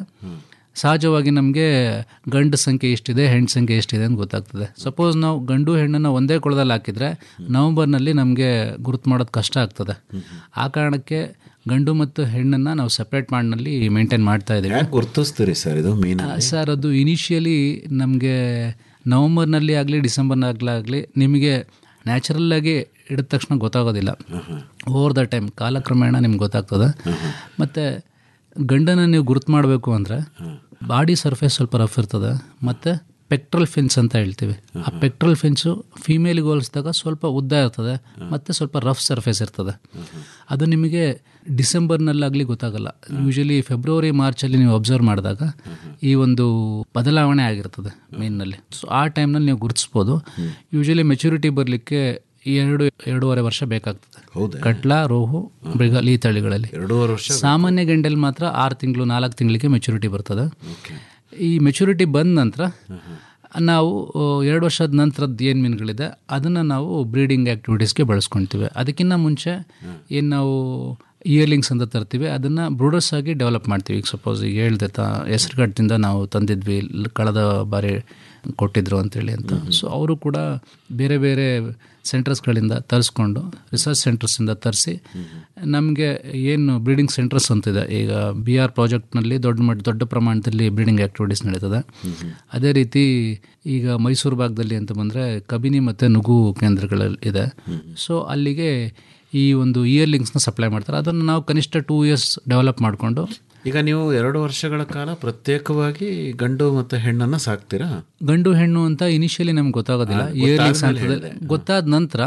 ಸಹಜವಾಗಿ ನಮಗೆ ಗಂಡು ಸಂಖ್ಯೆ ಎಷ್ಟಿದೆ ಹೆಣ್ಣು ಸಂಖ್ಯೆ ಎಷ್ಟಿದೆ ಅಂತ ಗೊತ್ತಾಗ್ತದೆ ಸಪೋಸ್ ನಾವು ಗಂಡು ಹೆಣ್ಣನ್ನು ಒಂದೇ ಕೊಳದಲ್ಲಿ ಹಾಕಿದರೆ ನವಂಬರ್ನಲ್ಲಿ ನಮಗೆ ಗುರುತು ಮಾಡೋದು ಕಷ್ಟ ಆಗ್ತದೆ ಆ ಕಾರಣಕ್ಕೆ ಗಂಡು ಮತ್ತು ಹೆಣ್ಣನ್ನು ನಾವು ಸಪ್ರೇಟ್ ಮಾಡಿನಲ್ಲಿ ಮೇಂಟೈನ್ ಮಾಡ್ತಾ ಇದ್ದೀವಿ ಯಾಕೆ ಗುರ್ತಿಸ್ತೀರಿ ಸರ್ ಇದು ಮೀನು ಸರ್ ಅದು ಇನಿಷಿಯಲಿ ನಮಗೆ ನವಂಬರ್ನಲ್ಲಿ ಆಗಲಿ ಡಿಸೆಂಬರ್ನಾಗಲಾಗಲಿ ನಿಮಗೆ ನ್ಯಾಚುರಲ್ಲಾಗಿ ಹಿಡಿದ ತಕ್ಷಣ ಗೊತ್ತಾಗೋದಿಲ್ಲ ಓವರ್ ದ ಟೈಮ್ ಕಾಲಕ್ರಮೇಣ ನಿಮ್ಗೆ ಗೊತ್ತಾಗ್ತದೆ ಮತ್ತು ಗಂಡನ ನೀವು ಗುರುತು ಮಾಡಬೇಕು ಅಂದರೆ ಬಾಡಿ ಸರ್ಫೇಸ್ ಸ್ವಲ್ಪ ರಫ್ ಇರ್ತದೆ ಮತ್ತು ಪೆಕ್ಟ್ರಲ್ ಫಿನ್ಸ್ ಅಂತ ಹೇಳ್ತೀವಿ ಆ ಪೆಕ್ಟ್ರಲ್ ಫಿನ್ಸು ಫೀಮೇಲಿಗೆ ಹೋಲಿಸಿದಾಗ ಸ್ವಲ್ಪ ಉದ್ದ ಇರ್ತದೆ ಮತ್ತು ಸ್ವಲ್ಪ ರಫ್ ಸರ್ಫೇಸ್ ಇರ್ತದೆ ಅದು ನಿಮಗೆ ಡಿಸೆಂಬರ್ನಲ್ಲಾಗಲಿ ಗೊತ್ತಾಗಲ್ಲ ಯೂಶಲಿ ಫೆಬ್ರವರಿ ಮಾರ್ಚಲ್ಲಿ ನೀವು ಅಬ್ಸರ್ವ್ ಮಾಡಿದಾಗ ಈ ಒಂದು ಬದಲಾವಣೆ ಆಗಿರ್ತದೆ ಮೀನಿನಲ್ಲಿ ಸೊ ಆ ಟೈಮ್ನಲ್ಲಿ ನೀವು ಗುರುತಿಸ್ಬೋದು ಯೂಶಲಿ ಮೆಚುರಿಟಿ ಬರಲಿಕ್ಕೆ ಎರಡು ಎರಡೂವರೆ ವರ್ಷ ಬೇಕಾಗ್ತದೆ ಕಟ್ಲ ರೋಹು ಮೃಗಲ್ ಈ ತಳಿಗಳಲ್ಲಿ ಎರಡೂವರೆ ವರ್ಷ ಸಾಮಾನ್ಯ ಗಂಡಲ್ಲಿ ಮಾತ್ರ ಆರು ತಿಂಗಳು ನಾಲ್ಕು ತಿಂಗಳಿಗೆ ಮೆಚುರಿಟಿ ಬರ್ತದೆ ಈ ಮೆಚುರಿಟಿ ಬಂದ ನಂತರ ನಾವು ಆ, ಎರಡು ವರ್ಷದ ನಂತರದ್ದು ಏನು ಮೀನುಗಳಿದೆ ಅದನ್ನು ನಾವು ಬ್ರೀಡಿಂಗ್ ಆ್ಯಕ್ಟಿವಿಟೀಸ್ಗೆ ಬಳಸ್ಕೊಳ್ತೀವಿ ಅದಕ್ಕಿಂತ ಮುಂಚೆ ಏನು ನಾವು ಇಯರ್ಲಿಂಗ್ಸ್ ಅಂತ ತರ್ತೀವಿ ಅದನ್ನು ಬ್ರೂಡರ್ಸ್ ಆಗಿ ಡೆವಲಪ್ ಮಾಡ್ತೀವಿ ಈಗ ಸಪೋಸ್ ಈಗ ಹೇಳ್ದೆ ತಾ ಹೆಸರುಘಟ್ಟದಿಂದ ನಾವು ತಂದಿದ್ವಿ ಲ್- ಕಳೆದ ಬಾರಿ ಕೊಟ್ಟಿದ್ರು ಅಂತೇಳಿ ಅಂತ ಸೊ ಅವರು ಕೂಡ ಬೇರೆ ಬೇರೆ ಸೆಂಟರ್ಸ್ಗಳಿಂದ ತರಿಸ್ಕೊಂಡು ರಿಸರ್ಚ್ ಸೆಂಟರ್ಸಿಂದ ತರಿಸಿ ನಮಗೆ ಏನು ಬ್ರೀಡಿಂಗ್ ಸೆಂಟರ್ಸ್ ಅಂತಿದೆ ಈಗ ಬಿ ಆರ್ ಪ್ರಾಜೆಕ್ಟ್ನಲ್ಲಿ ದೊಡ್ಡ ಮಟ್ಟ ದೊಡ್ಡ ಪ್ರಮಾಣದಲ್ಲಿ ಬ್ರೀಡಿಂಗ್ ಆ್ಯಕ್ಟಿವಿಟೀಸ್ ನಡೀತದೆ ಅದೇ ರೀತಿ ಈಗ ಮೈಸೂರು ಭಾಗದಲ್ಲಿ ಅಂತ ಬಂದರೆ ಕಬಿನಿ ಮತ್ತು ನುಗು ಕೇಂದ್ರಗಳಲ್ಲಿ ಇದೆ ಸೊ ಅಲ್ಲಿಗೆ ಈ ಒಂದು ಇಯರ್ಲಿಂಗ್ಸ್ನ ಸಪ್ಲೈ ಮಾಡ್ತಾರೆ ಅದನ್ನು ನಾವು ಕನಿಷ್ಠ ಟೂ ಇಯರ್ಸ್ ಡೆವಲಪ್ ಮಾಡಿಕೊಂಡು ಈಗ ನೀವು ಎರಡು ವರ್ಷಗಳ ಕಾಲ ಪ್ರತ್ಯೇಕವಾಗಿ ಗಂಡು ಮತ್ತು ಹೆಣ್ಣನ್ನು ಸಾಕ್ತೀರಾ ಗಂಡು ಹೆಣ್ಣು ಅಂತ ಇನಿಷಿಯಲಿ ನಮ್ಗೆ ಗೊತ್ತಾಗೋದಿಲ್ಲ ಹಾ, ಇಯರ್ಲಿಂಗ್ಸ್ ಗೊತ್ತಾದ್ಮೇಲೆ ಅಂತದಲ್ಲಿ ಗೊತ್ತಾದ ನಂತರ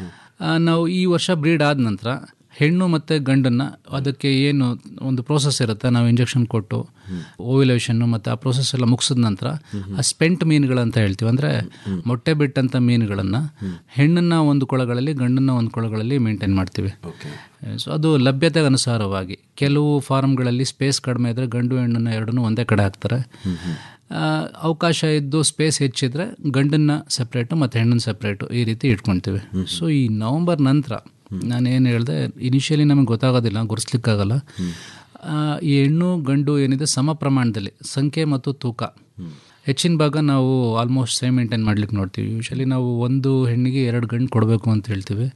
ಆ, ನಾವು ಈ ವರ್ಷ ಬ್ರೀಡ್ ಆದ ನಂತರ ಹೆಣ್ಣು ಮತ್ತು ಗಂಡನ್ನು ಅದಕ್ಕೆ ಏನು ಒಂದು ಪ್ರೋಸೆಸ್ ಇರುತ್ತೆ ನಾವು ಇಂಜೆಕ್ಷನ್ ಕೊಟ್ಟು ಓವ್ಯುಲೇಷನ್ನು ಮತ್ತು ಆ ಪ್ರೋಸೆಸ್ ಎಲ್ಲ ಮುಗಿಸಿದ ನಂತರ ಆ ಸ್ಪೆಂಟ್ ಮೀನುಗಳಂತ ಹೇಳ್ತೀವಿ ಅಂದರೆ ಮೊಟ್ಟೆ ಬಿಟ್ಟಂಥ ಮೀನುಗಳನ್ನು ಹೆಣ್ಣನ್ನು ಒಂದು ಕೊಳಗಳಲ್ಲಿ ಗಂಡನ್ನು ಒಂದು ಕೊಳಗಳಲ್ಲಿ ಮೇಂಟೈನ್ ಮಾಡ್ತೀವಿ ಸೊ ಅದು ಲಭ್ಯತೆಗೆ ಅನುಸಾರವಾಗಿ ಕೆಲವು ಫಾರ್ಮ್ಗಳಲ್ಲಿ ಸ್ಪೇಸ್ ಕಡಿಮೆ ಇದ್ದರೆ ಗಂಡು ಹೆಣ್ಣನ್ನು ಎರಡನ್ನೂ ಒಂದೇ ಕಡೆ ಹಾಕ್ತಾರೆ ಆ, ಅವಕಾಶ ಇದ್ದು ಸ್ಪೇಸ್ ಹೆಚ್ಚಿದ್ರೆ ಗಂಡನ್ನ ಸಪ್ರೇಟು ಮತ್ತು ಹೆಣ್ಣನ್ನು ಸಪ್ರೇಟು ಈ ರೀತಿ ಇಟ್ಕೊಳ್ತೀವಿ ಸೊ ಈ ನವಂಬರ್ ನಂತರ ನಾನೇನು ಹೇಳಿದೆ ಇನಿಷಿಯಲಿ ನಮಗೆ ಗೊತ್ತಾಗೋದಿಲ್ಲ ಗುರುಸ್ಲಿಕ್ಕಾಗಲ್ಲ ಆ, ಈ ಹೆಣ್ಣು ಗಂಡು ಏನಿದೆ ಸಮ ಪ್ರಮಾಣದಲ್ಲಿ ಸಂಖ್ಯೆ ಮತ್ತು ತೂಕ ಹೆಚ್ಚಿನ ಭಾಗ ನಾವು ಆಲ್ಮೋಸ್ಟ್ ಸೇಮ್ ಮೇಂಟೈನ್ ಮಾಡ್ಲಿಕ್ಕೆ ನೋಡ್ತೀವಿ ಯೂಶಲಿ ನಾವು ಒಂದು ಹೆಣ್ಣಿಗೆ ಎರಡು ಗಂಡು ಕೊಡಬೇಕು ಅಂತ ಹೇಳ್ತೀವಿ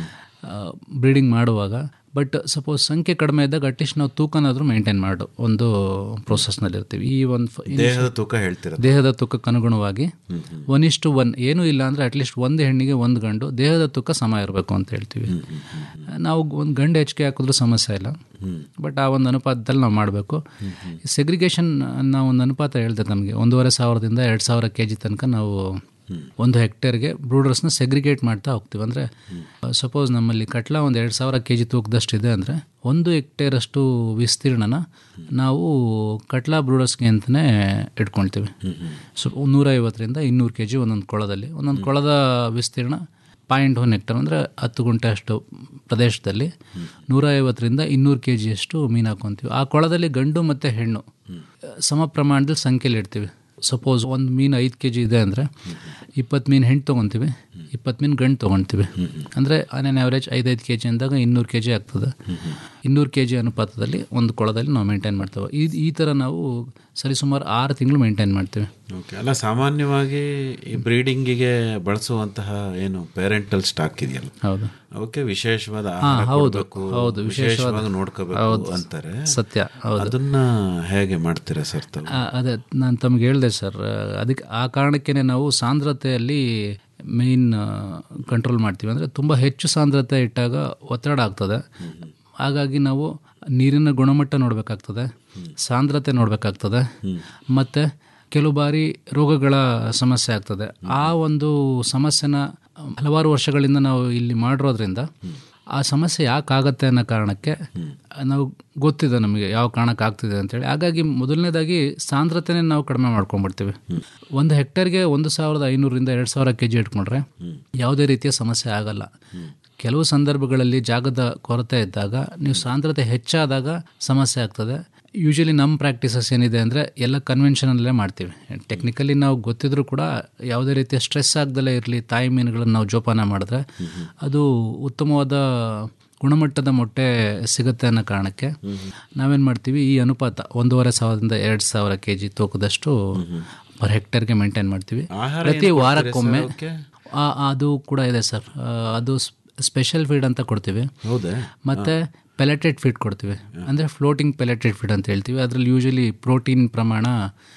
ಬ್ರೀಡಿಂಗ್ ಮಾಡುವಾಗ ಬಟ್ ಸಪೋಸ್ ಸಂಖ್ಯೆ ಕಡಿಮೆ ಇದ್ದಾಗ ಅಟ್ಲೀಸ್ಟ್ ನಾವು ತೂಕನಾದರೂ ಮೇಂಟೈನ್ ಮಾಡು ಒಂದು ಪ್ರೋಸೆಸ್ನಲ್ಲಿ ಇರ್ತೀವಿ ಈ ಒಂದು ಫ- ದೇಹದ ತೂಕ ಹೇಳ್ತೀರ ದೇಹದ ತೂಕಕ್ಕೆ ಅನುಗುಣವಾಗಿ ಒನ್ ಇಷ್ಟು ಒನ್ ಏನೂ ಇಲ್ಲ ಅಂದರೆ ಅಟ್ಲೀಸ್ಟ್ ಒಂದು ಹೆಣ್ಣಿಗೆ ಒಂದು ಗಂಡು ದೇಹದ ತೂಕ ಸಮ ಇರಬೇಕು ಅಂತ ಹೇಳ್ತೀವಿ ನಾವು ಒಂದು ಗಂಡು ಹೆಚ್ಚಿಗೆ ಹಾಕಿದ್ರೂ ಸಮಸ್ಯೆ ಇಲ್ಲ ಬಟ್ ಆ ಒಂದು ಅನುಪಾತದಲ್ಲಿ ನಾವು ಮಾಡಬೇಕು ಸೆಗ್ರಿಗೇಷನ್ ಅನ್ನೋ ಒಂದು ಅನುಪಾತ ಹೇಳ್ದೆ ನಮಗೆ ಒಂದೂವರೆ ಸಾವಿರದಿಂದ ಎರಡು ಸಾವಿರ ಕೆ ಜಿ ತನಕ ನಾವು ಒಂದು ಹೆಕ್ಟೇರ್ಗೆ ಬ್ರೂಡರ್ಸ್ನ ಸೆಗ್ರಿಗೇಟ್ ಮಾಡ್ತಾ ಹೋಗ್ತೀವಿ ಅಂದರೆ ಸಪೋಸ್ ನಮ್ಮಲ್ಲಿ ಕಟ್ಲ ಒಂದು ಎರಡು ಸಾವಿರ ಕೆ ಜಿ ತೂಕದಷ್ಟಿದೆ ಅಂದರೆ ಒಂದು ಹೆಕ್ಟೇರಷ್ಟು ವಿಸ್ತೀರ್ಣನ ನಾವು ಕಟ್ಲಾ ಬ್ರೂಡರ್ಸ್ಗೆ ಅಂತಲೇ ಇಟ್ಕೊಳ್ತೀವಿ ಸೊ ನೂರೈವತ್ತರಿಂದ ಇನ್ನೂರು ಕೆ ಜಿ ಒಂದೊಂದು ಕೊಳದಲ್ಲಿ ಒಂದೊಂದು ಕೊಳದ ವಿಸ್ತೀರ್ಣ ಪಾಯಿಂಟ್ ಒನ್ ಹೆಕ್ಟರ್ ಅಂದರೆ ಹತ್ತು ಗುಂಟೆ ಅಷ್ಟು ಪ್ರದೇಶದಲ್ಲಿ ನೂರ ಐವತ್ತರಿಂದ ಇನ್ನೂರು ಕೆ ಜಿಯಷ್ಟು ಮೀನು ಹಾಕೊತೀವಿ ಆ ಕೊಳದಲ್ಲಿ ಗಂಡು ಮತ್ತು ಹೆಣ್ಣು ಸಮ ಪ್ರಮಾಣದಲ್ಲಿ ಸಂಖ್ಯೆಯಲ್ಲಿ ಇಡ್ತೀವಿ ಸಪೋಸ್ ಒಂದು ಮೀನು ಐದು ಕೆ ಜಿ ಇದೆ ಅಂದರೆ ಇಪ್ಪತ್ತು ಮೀನು ಹೆಣ್ಣು ತೊಗೊತೀವಿ ಇಪ್ಪತ್ತು ಮೀನು ಗಂಡು ತೊಗೊಳ್ತೀವಿ ಅಂದರೆ ಆನ್ ಆ್ಯಾವ್ರೇಜ್ ಐದೈದು ಕೆ ಜಿ ಅಂದಾಗ ಇನ್ನೂರು ಕೆ ಜಿ ಆಗ್ತದೆ ಇನ್ನೂರು ಕೆ ಜಿ ಅನುಪಾತದಲ್ಲಿ ಒಂದು ಕೊಳದಲ್ಲಿ ನಾವು ಮೇಂಟೈನ್ ಮಾಡ್ತೇವೆ ಈ ಈ ಥರ ನಾವು ಸರಿಸುಮಾರು ಆರು ತಿಂಗಳು ಮೇಂಟೈನ್ ಮಾಡ್ತೀವಿ ಓಕೆ ಅಲ್ಲ ಸಾಮಾನ್ಯವಾಗಿ ಈ ಬ್ರೀಡಿಂಗಿಗೆ ಬಳಸುವಂತಹ ಏನು ಪೇರೆಂಟಲ್ ಸ್ಟಾಕ್ ಇದೆಯಲ್ಲ ಹೌದು ಅವಕ್ಕೆ ವಿಶೇಷವಾದ ಹಾ, ಆಹಾರ ಹೌದು, ಕೊಡ್ಬೇಕು, ಹೌದು, ವಿಶೇಷವಾದ- ವಿಶೇಷವಾಗಿ ನೋಡ್ಕೋಬೇಕು ಹೌದು, ಅಂತಾರೆ ಸತ್ಯ, ಹೌದು. ಅದನ್ನ ಹೇಗೆ ಮಾಡ್ತೀರಾ ಸರ್ ತಾವು ಆ, ಅದೇ ನಾನು ತಮ್ಗೆ ಹೇಳಿದೆ ಸರ್ ಅದಕ್ಕೆ ಆ ಕಾರಣಕ್ಕೇ ನಾವು ಸಾಂದ್ರತೆಯಲ್ಲಿ ಮೇಯ್ನ್ ಕಂಟ್ರೋಲ್ ಮಾಡ್ತೀವಿ ಅಂದರೆ ತುಂಬ ಹೆಚ್ಚು ಸಾಂದ್ರತೆ ಇಟ್ಟಾಗ ಒತ್ತಡ ಆಗ್ತದೆ ಹಾಗಾಗಿ ನಾವು ನೀರಿನ ಗುಣಮಟ್ಟ ನೋಡಬೇಕಾಗ್ತದೆ ಸಾಂದ್ರತೆ ನೋಡಬೇಕಾಗ್ತದೆ ಮತ್ತು ಕೆಲವು ಬಾರಿ ರೋಗಗಳ ಸಮಸ್ಯೆ ಆಗ್ತದೆ ಆ ಒಂದು ಸಮಸ್ಯೆನ ಹಲವಾರು ವರ್ಷಗಳಿಂದ ನಾವು ಇಲ್ಲಿ ಮಾಡಿರೋದ್ರಿಂದ ಆ ಸಮಸ್ಯೆ ಯಾಕೆ ಆಗತ್ತೆ ಅನ್ನೋ ಕಾರಣಕ್ಕೆ ನಾವು ಗೊತ್ತಿದೆ ನಮಗೆ ಯಾವ ಕಾರಣಕ್ಕೆ ಆಗ್ತಿದೆ ಅಂತೇಳಿ ಹಾಗಾಗಿ ಮೊದಲನೇದಾಗಿ ಸಾಂದ್ರತೆನೇ ನಾವು ಕಡಿಮೆ ಮಾಡ್ಕೊಂಡ್ಬಿಡ್ತೀವಿ ಒಂದು ಹೆಕ್ಟೇರ್ಗೆ ಒಂದು ಸಾವಿರದ ಐನೂರಿಂದ ಎರಡು ಸಾವಿರ ಕೆ ಜಿ ಇಟ್ಕೊಂಡ್ರೆ ಯಾವುದೇ ರೀತಿಯ ಸಮಸ್ಯೆ ಆಗಲ್ಲ ಕೆಲವು ಸಂದರ್ಭಗಳಲ್ಲಿ ಜಾಗದ ಕೊರತೆ ಇದ್ದಾಗ ನೀವು ಸಾಂದ್ರತೆ ಹೆಚ್ಚಾದಾಗ ಸಮಸ್ಯೆ ಆಗ್ತದೆ ಯೂಶಲಿ ನಮ್ಮ ಪ್ರಾಕ್ಟೀಸಸ್ ಏನಿದೆ ಅಂದರೆ ಎಲ್ಲ ಕನ್ವೆನ್ಷನಲ್ಲೇ ಮಾಡ್ತೀವಿ ಟೆಕ್ನಿಕಲಿ ನಾವು ಗೊತ್ತಿದ್ರೂ ಕೂಡ ಯಾವುದೇ ರೀತಿಯ ಸ್ಟ್ರೆಸ್ ಆಗ್ದಲೇ ಇರಲಿ ತಾಯಿ ಮೀನುಗಳನ್ನು ನಾವು ಜೋಪಾನ ಮಾಡಿದ್ರೆ ಅದು ಉತ್ತಮವಾದ ಗುಣಮಟ್ಟದ ಮೊಟ್ಟೆ ಸಿಗುತ್ತೆ ಅನ್ನೋ ಕಾರಣಕ್ಕೆ ನಾವೇನು ಮಾಡ್ತೀವಿ ಈ ಅನುಪಾತ ಒಂದೂವರೆ ಸಾವಿರದಿಂದ ಎರಡು ಸಾವಿರ ಕೆ ಜಿ ತೂಕದಷ್ಟು ಪರ್ ಹೆಕ್ಟೇರ್ಗೆ ಮೇಂಟೈನ್ ಮಾಡ್ತೀವಿ ಆಹಾರ ಪ್ರತಿ ಏನು ಕೊಡ್ತೀರಿ ವಾರಕ್ಕೊಮ್ಮೆ ಸರ್ ಅವಕ್ಕೆ? ಆ- ಅದು ಕೂಡ ಇದೆ ಸರ್ ಆ, ಅದು ಸ್ಪೆಷಲ್ ಫೀಡ್ ಅಂತ ಕೊಡ್ತೀವಿ ಹೌದಾ ಮತ್ತು ಪೆಲೆಟೆಡ್ ಫೀಡ್ ಕೊಡ್ತೀವಿ ಅಂದರೆ ಫ್ಲೋಟಿಂಗ್ ಪೆಲೆಟೆಡ್ ಫೀಡ್ ಅಂತ ಹೇಳ್ತೀವಿ ಅದರಲ್ಲಿ ಯೂಶಲಿ ಪ್ರೋಟೀನ್ ಪ್ರಮಾಣ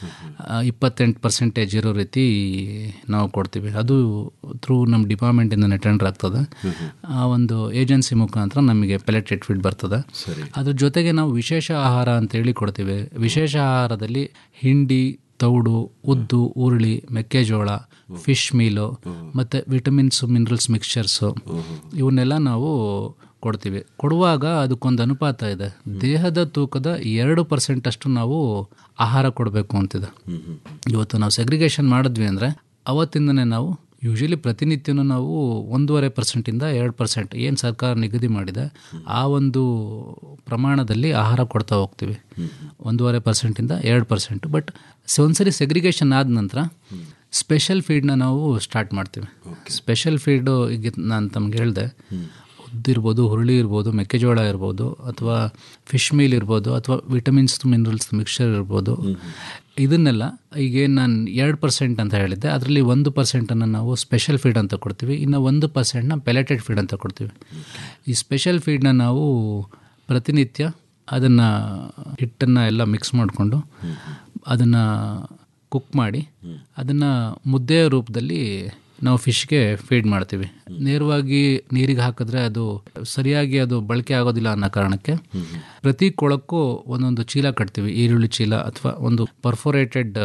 ಇಪ್ಪತ್ತೆಂಟು ಪರ್ಸೆಂಟೇಜ್ ಇರೋ ರೀತಿ ನಾವು ಕೊಡ್ತೀವಿ ಅದು ಥ್ರೂ ನಮ್ಮ ಡಿಪಾರ್ಟ್ಮೆಂಟಿಂದ ಟೆಂಡರ್ ಆಗ್ತದೆ ಆ ಒಂದು ಏಜೆನ್ಸಿ ಮುಖಾಂತರ ನಮಗೆ ಪೆಲೆಟೆಡ್ ಫೀಡ್ ಬರ್ತದೆ ಸರಿ ಅದ್ರ ಜೊತೆಗೆ ನಾವು ವಿಶೇಷ ಆಹಾರ ಅಂತೇಳಿ ಕೊಡ್ತೀವಿ ವಿಶೇಷ ಆಹಾರದಲ್ಲಿ ಹಿಂಡಿ ತೌಡು ಉದ್ದು ಉರುಳಿ ಮೆಕ್ಕೆಜೋಳ ಫಿಶ್ ಮೀಲು ಮತ್ತು ವಿಟಮಿನ್ಸು ಮಿನರಲ್ಸ್ ಮಿಕ್ಸ್ಚರ್ಸು ಇವನ್ನೆಲ್ಲ ನಾವು ಕೊಡ್ತೀವಿ ಕೊಡುವಾಗ ಅದಕ್ಕೊಂದು ಅನುಪಾತ ಇದೆ ದೇಹದ ತೂಕದ ಎರಡು ಪರ್ಸೆಂಟ್ ಅಷ್ಟು ನಾವು ಆಹಾರ ಕೊಡಬೇಕು ಅಂತಿದೆ ಇವತ್ತು ನಾವು ಸೆಗ್ರಿಗೇಷನ್ ಮಾಡಿದ್ವಿ ಅಂದರೆ ಅವತ್ತಿಂದನೇ ನಾವು ಯೂಶಲಿ ಪ್ರತಿನಿತ್ಯನೂ ನಾವು ಒಂದೂವರೆ ಪರ್ಸೆಂಟಿಂದ ಎರಡು ಪರ್ಸೆಂಟ್ ಏನು ಸರ್ಕಾರ ನಿಗದಿ ಮಾಡಿದೆ ಆ ಒಂದು ಪ್ರಮಾಣದಲ್ಲಿ ಆಹಾರ ಕೊಡ್ತಾ ಹೋಗ್ತೀವಿ ಒಂದೂವರೆ ಪರ್ಸೆಂಟಿಂದ ಎರಡು ಪರ್ಸೆಂಟ್ ಬಟ್ ಒಂದ್ಸರಿ ಸೆಗ್ರಿಗೇಷನ್ ಆದ ನಂತರ ಸ್ಪೆಷಲ್ ಫೀಡ್ನ ನಾವು ಸ್ಟಾರ್ಟ್ ಮಾಡ್ತೀವಿ ಸ್ಪೆಷಲ್ ಫೀಡು ಈಗ ನಾನು ತಮ್ಗೆ ಹೇಳಿದೆ ಉದ್ದಿರ್ಬೋದು ಹುರುಳಿ ಇರ್ಬೋದು ಮೆಕ್ಕೆಜೋಳ ಇರ್ಬೋದು ಅಥವಾ ಫಿಶ್ ಮೀಲ್ ಇರ್ಬೋದು ಅಥವಾ ವಿಟಮಿನ್ಸ್ ಮಿನರಲ್ಸ್ ಮಿಕ್ಸ್ಚರ್ ಇರ್ಬೋದು ಇದನ್ನೆಲ್ಲ ಈಗೇನು ನಾನು ಎರಡು ಪರ್ಸೆಂಟ್ ಅಂತ ಹೇಳಿದ್ದೆ ಅದರಲ್ಲಿ ಒಂದು ಪರ್ಸೆಂಟನ್ನು ನಾವು ಸ್ಪೆಷಲ್ ಫೀಡ್ ಅಂತ ಕೊಡ್ತೀವಿ ಇನ್ನು ಒಂದು ಪರ್ಸೆಂಟ್ನ ಪೆಲೆಟೆಡ್ ಫೀಡ್ ಅಂತ ಕೊಡ್ತೀವಿ ಈ ಸ್ಪೆಷಲ್ ಫೀಡ್ನ ನಾವು ಪ್ರತಿನಿತ್ಯ ಅದನ್ನು ಹಿಟ್ಟನ್ನು ಎಲ್ಲ ಮಿಕ್ಸ್ ಮಾಡಿಕೊಂಡು ಅದನ್ನು ಕುಕ್ ಮಾಡಿ ಅದನ್ನು ಮುದ್ದೆಯ ರೂಪದಲ್ಲಿ ನಾವು ಫಿಶ್ಗೆ ಫೀಡ್ ಮಾಡ್ತೀವಿ ನೇರವಾಗಿ ನೀರಿಗೆ ಹಾಕಿದ್ರೆ ಅದು ಸರಿಯಾಗಿ ಅದು ಬಳಕೆ ಆಗೋದಿಲ್ಲ ಅನ್ನೋ ಕಾರಣಕ್ಕೆ ಪ್ರತಿ ಕೊಳಕ್ಕೂ ಒಂದೊಂದು ಚೀಲ ಕಟ್ತೀವಿ ಈರುಳ್ಳಿ ಚೀಲ ಅಥವಾ ಒಂದು ಪರ್ಫೋರೇಟೆಡ್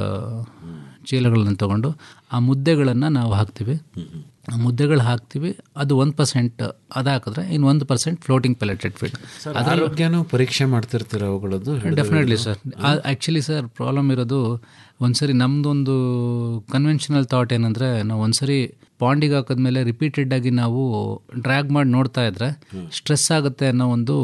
ಚೀಲಗಳನ್ನು ತಗೊಂಡು ಆ ಮುದ್ದೆಗಳನ್ನು ನಾವು ಹಾಕ್ತೀವಿ ಆ ಮುದ್ದೆಗಳು ಹಾಕ್ತೀವಿ ಅದು ಒಂದು ಪರ್ಸೆಂಟ್ ಅದು ಹಾಕಿದ್ರೆ ಇನ್ನು ಒಂದು percent floating pelleted feed sir ಆರೋಗ್ಯನೂ ಪರೀಕ್ಷೆ ಮಾಡ್ತಿರ್ತೀರ ಅವುಗಳದ್ದು definitely sir actually sir problem ಇರೋದು ಒಂದ್ಸರಿ ನಮ್ಮದೊಂದು ಕನ್ವೆನ್ಷನಲ್ ಥಾಟ್ ಏನಂದರೆ ನಾವು ಒಂದ್ಸರಿ ಪಾಂಡಿಗೆ ಹಾಕಿದ್ಮೇಲೆ ರಿಪೀಟೆಡ್ ಆಗಿ ನಾವು ಡ್ರ್ಯಾಗ್ ಮಾಡಿ ನೋಡ್ತಾ ಇದ್ರೆ ಸ್ಟ್ರೆಸ್ ಆಗುತ್ತೆ ಅನ್ನೋ ಒಂದು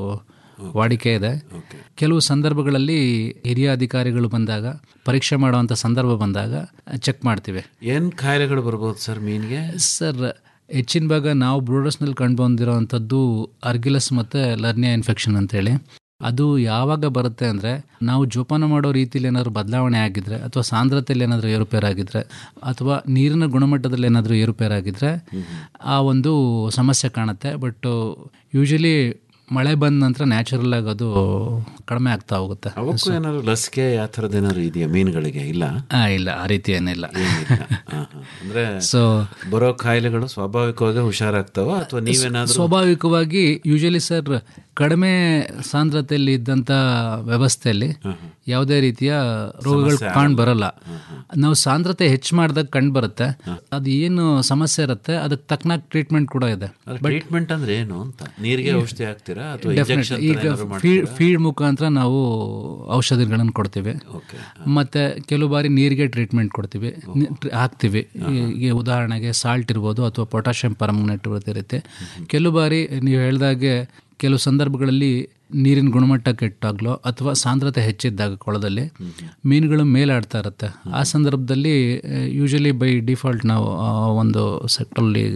ವಾಡಿಕೆ ಇದೆ ಕೆಲವು ಸಂದರ್ಭಗಳಲ್ಲಿ ಹಿರಿಯ ಅಧಿಕಾರಿಗಳು ಬಂದಾಗ ಪರೀಕ್ಷೆ ಮಾಡುವಂಥ ಸಂದರ್ಭ ಬಂದಾಗ ಚೆಕ್ ಮಾಡ್ತೀವಿ ಏನು ಕಾಯಿಲೆಗಳು ಬರ್ಬೋದು ಸರ್ ಮೀನಿಗೆ ಸರ್ ಹೆಚ್ಚಿನ ಭಾಗ ನಾವು ಬ್ರೂಡರ್ಸ್ನಲ್ಲಿ ಕಂಡು ಬಂದಿರೋವಂಥದ್ದು ಅರ್ಗಿಲಸ್ ಮತ್ತು ಲರ್ನಿಯಾ ಇನ್ಫೆಕ್ಷನ್ ಅಂತೇಳಿ ಅದು ಯಾವಾಗ ಬರುತ್ತೆ ಅಂದರೆ ನಾವು ಜೋಪಾನ ಮಾಡೋ ರೀತಿಯಲ್ಲಿ ಏನಾದರೂ ಬದಲಾವಣೆ ಆಗಿದ್ರೆ ಅಥವಾ ಸಾಂದ್ರತೆಯಲ್ಲಿ ಏನಾದರೂ ಏರುಪೇರಾಗಿದ್ದರೆ ಅಥವಾ ನೀರಿನ ಗುಣಮಟ್ಟದಲ್ಲಿ ಏನಾದರೂ ಏರುಪೇರಾಗಿದ್ದರೆ ಆ ಒಂದು ಸಮಸ್ಯೆ ಕಾಣುತ್ತೆ ಬಟ್ ಯೂಶಲಿ ಮಳೆ ಬಂದ ನಂತರ ನ್ಯಾಚುರಲ್ ಆಗಿ ಅದು ಕಡಿಮೆ ಆಗ್ತಾ ಹೋಗುತ್ತೆ ಅವಕ್ಕೂ ಏನಾದ್ರು ಲಸಿಕೆ ಆ ಥರದ್ದು ಏನಾದ್ರು ಇದೆಯಾ ಮೀನುಗಳಿಗೆ ಇಲ್ಲ ಆ, ಇಲ್ಲ ಆ ರೀತಿ ಏನಿಲ್ಲ ಏನಿಲ್ಲ ಹಾ, ಹಾ. ಅಂದ್ರೆ ಸೊ ಬರೋ ಕಾಯಿಲೆಗಳು ಸ್ವಾಭಾವಿಕವಾಗಿ ಹುಷಾರಾಗ್ತಾವ ಅಥವಾ ನೀವೇನಾದ್ರೂ ಸ್ವಾಭಾವಿಕವಾಗಿ ಯೂಶಲಿ ಸರ್ ಕಡಿಮೆ ಸಾಂದ್ರತೆಯಲ್ಲಿ ಇದ್ದಂಥ ವ್ಯವಸ್ಥೆಯಲ್ಲಿ ಯಾವುದೇ ರೀತಿಯ ರೋಗಗಳು ಸಮಸ್ಯೆ ಕಾಣ್ ಬರಲ್ಲ ನಾವು ಸಾಂದ್ರತೆ ಹೆಚ್ಚು ಮಾಡಿದಾಗ ಕಂಡು ಬರುತ್ತೆ ಅದು ಏನು ಸಮಸ್ಯೆ ಇರುತ್ತೆ ಅದಕ್ಕೆ ತಕ್ಕನಾಗಿ ಟ್ರೀಟ್ಮೆಂಟ್ ಕೂಡ ಇದೆ ಟ್ರೀಟ್ಮೆಂಟ್ ಅಂದ್ರೆ ಏನು ಅಂತ ನೀರಿಗೆ ಔಷಧಿ ಹಾಕ್ತೀರಾ ಅಥವಾ Definitely. ಇಂಜೆಕ್ಷನ್ ಈಗ ಫೀಡ್ ಫೀಡ್ ಮುಖಾಂತರ ನಾವು ಔಷಧಿಗಳನ್ನು ಕೊಡ್ತೀವಿ ಮತ್ತೆ ಕೆಲವು ಬಾರಿ ನೀರಿಗೆ ಟ್ರೀಟ್ಮೆಂಟ್ ಕೊಡ್ತೀವಿ ನಿ- ಟ್ರಿ- ಹಾಕ್ತೀವಿ ಈ- ಈ ಉದಾಹರಣೆಗೆ ಸಾಲ್ಟ್ ಇರ್ಬೋದು ಅಥವಾ ಪೊಟ್ಯಾಷಿಯಂ ಪರ್ಮನೆಂಟ್ ಇರುತ್ತೆ ಕೆಲವು ಬಾರಿ ನೀವು ಹೇಳ್ದಾಗೆ ಕೆಲವು ಸಂದರ್ಭಗಳಲ್ಲಿ ನೀರಿನ ಗುಣಮಟ್ಟ ಕೆಟ್ಟಾಗ್ಲೋ ಅಥವಾ ಸಾಂದ್ರತೆ ಹೆಚ್ಚಿದ್ದಾಗ ಕೊಳದಲ್ಲಿ ಮೀನುಗಳು ಮೇಲಾಡ್ತಾ ಇರುತ್ತೆ ಆ ಸಂದರ್ಭದಲ್ಲಿ ಯೂಶಲಿ ಬೈ ಡಿಫಾಲ್ಟ್ ನಾವು ಆ ಒಂದು ಸೆಕ್ಟ್ರಲ್ಲಿ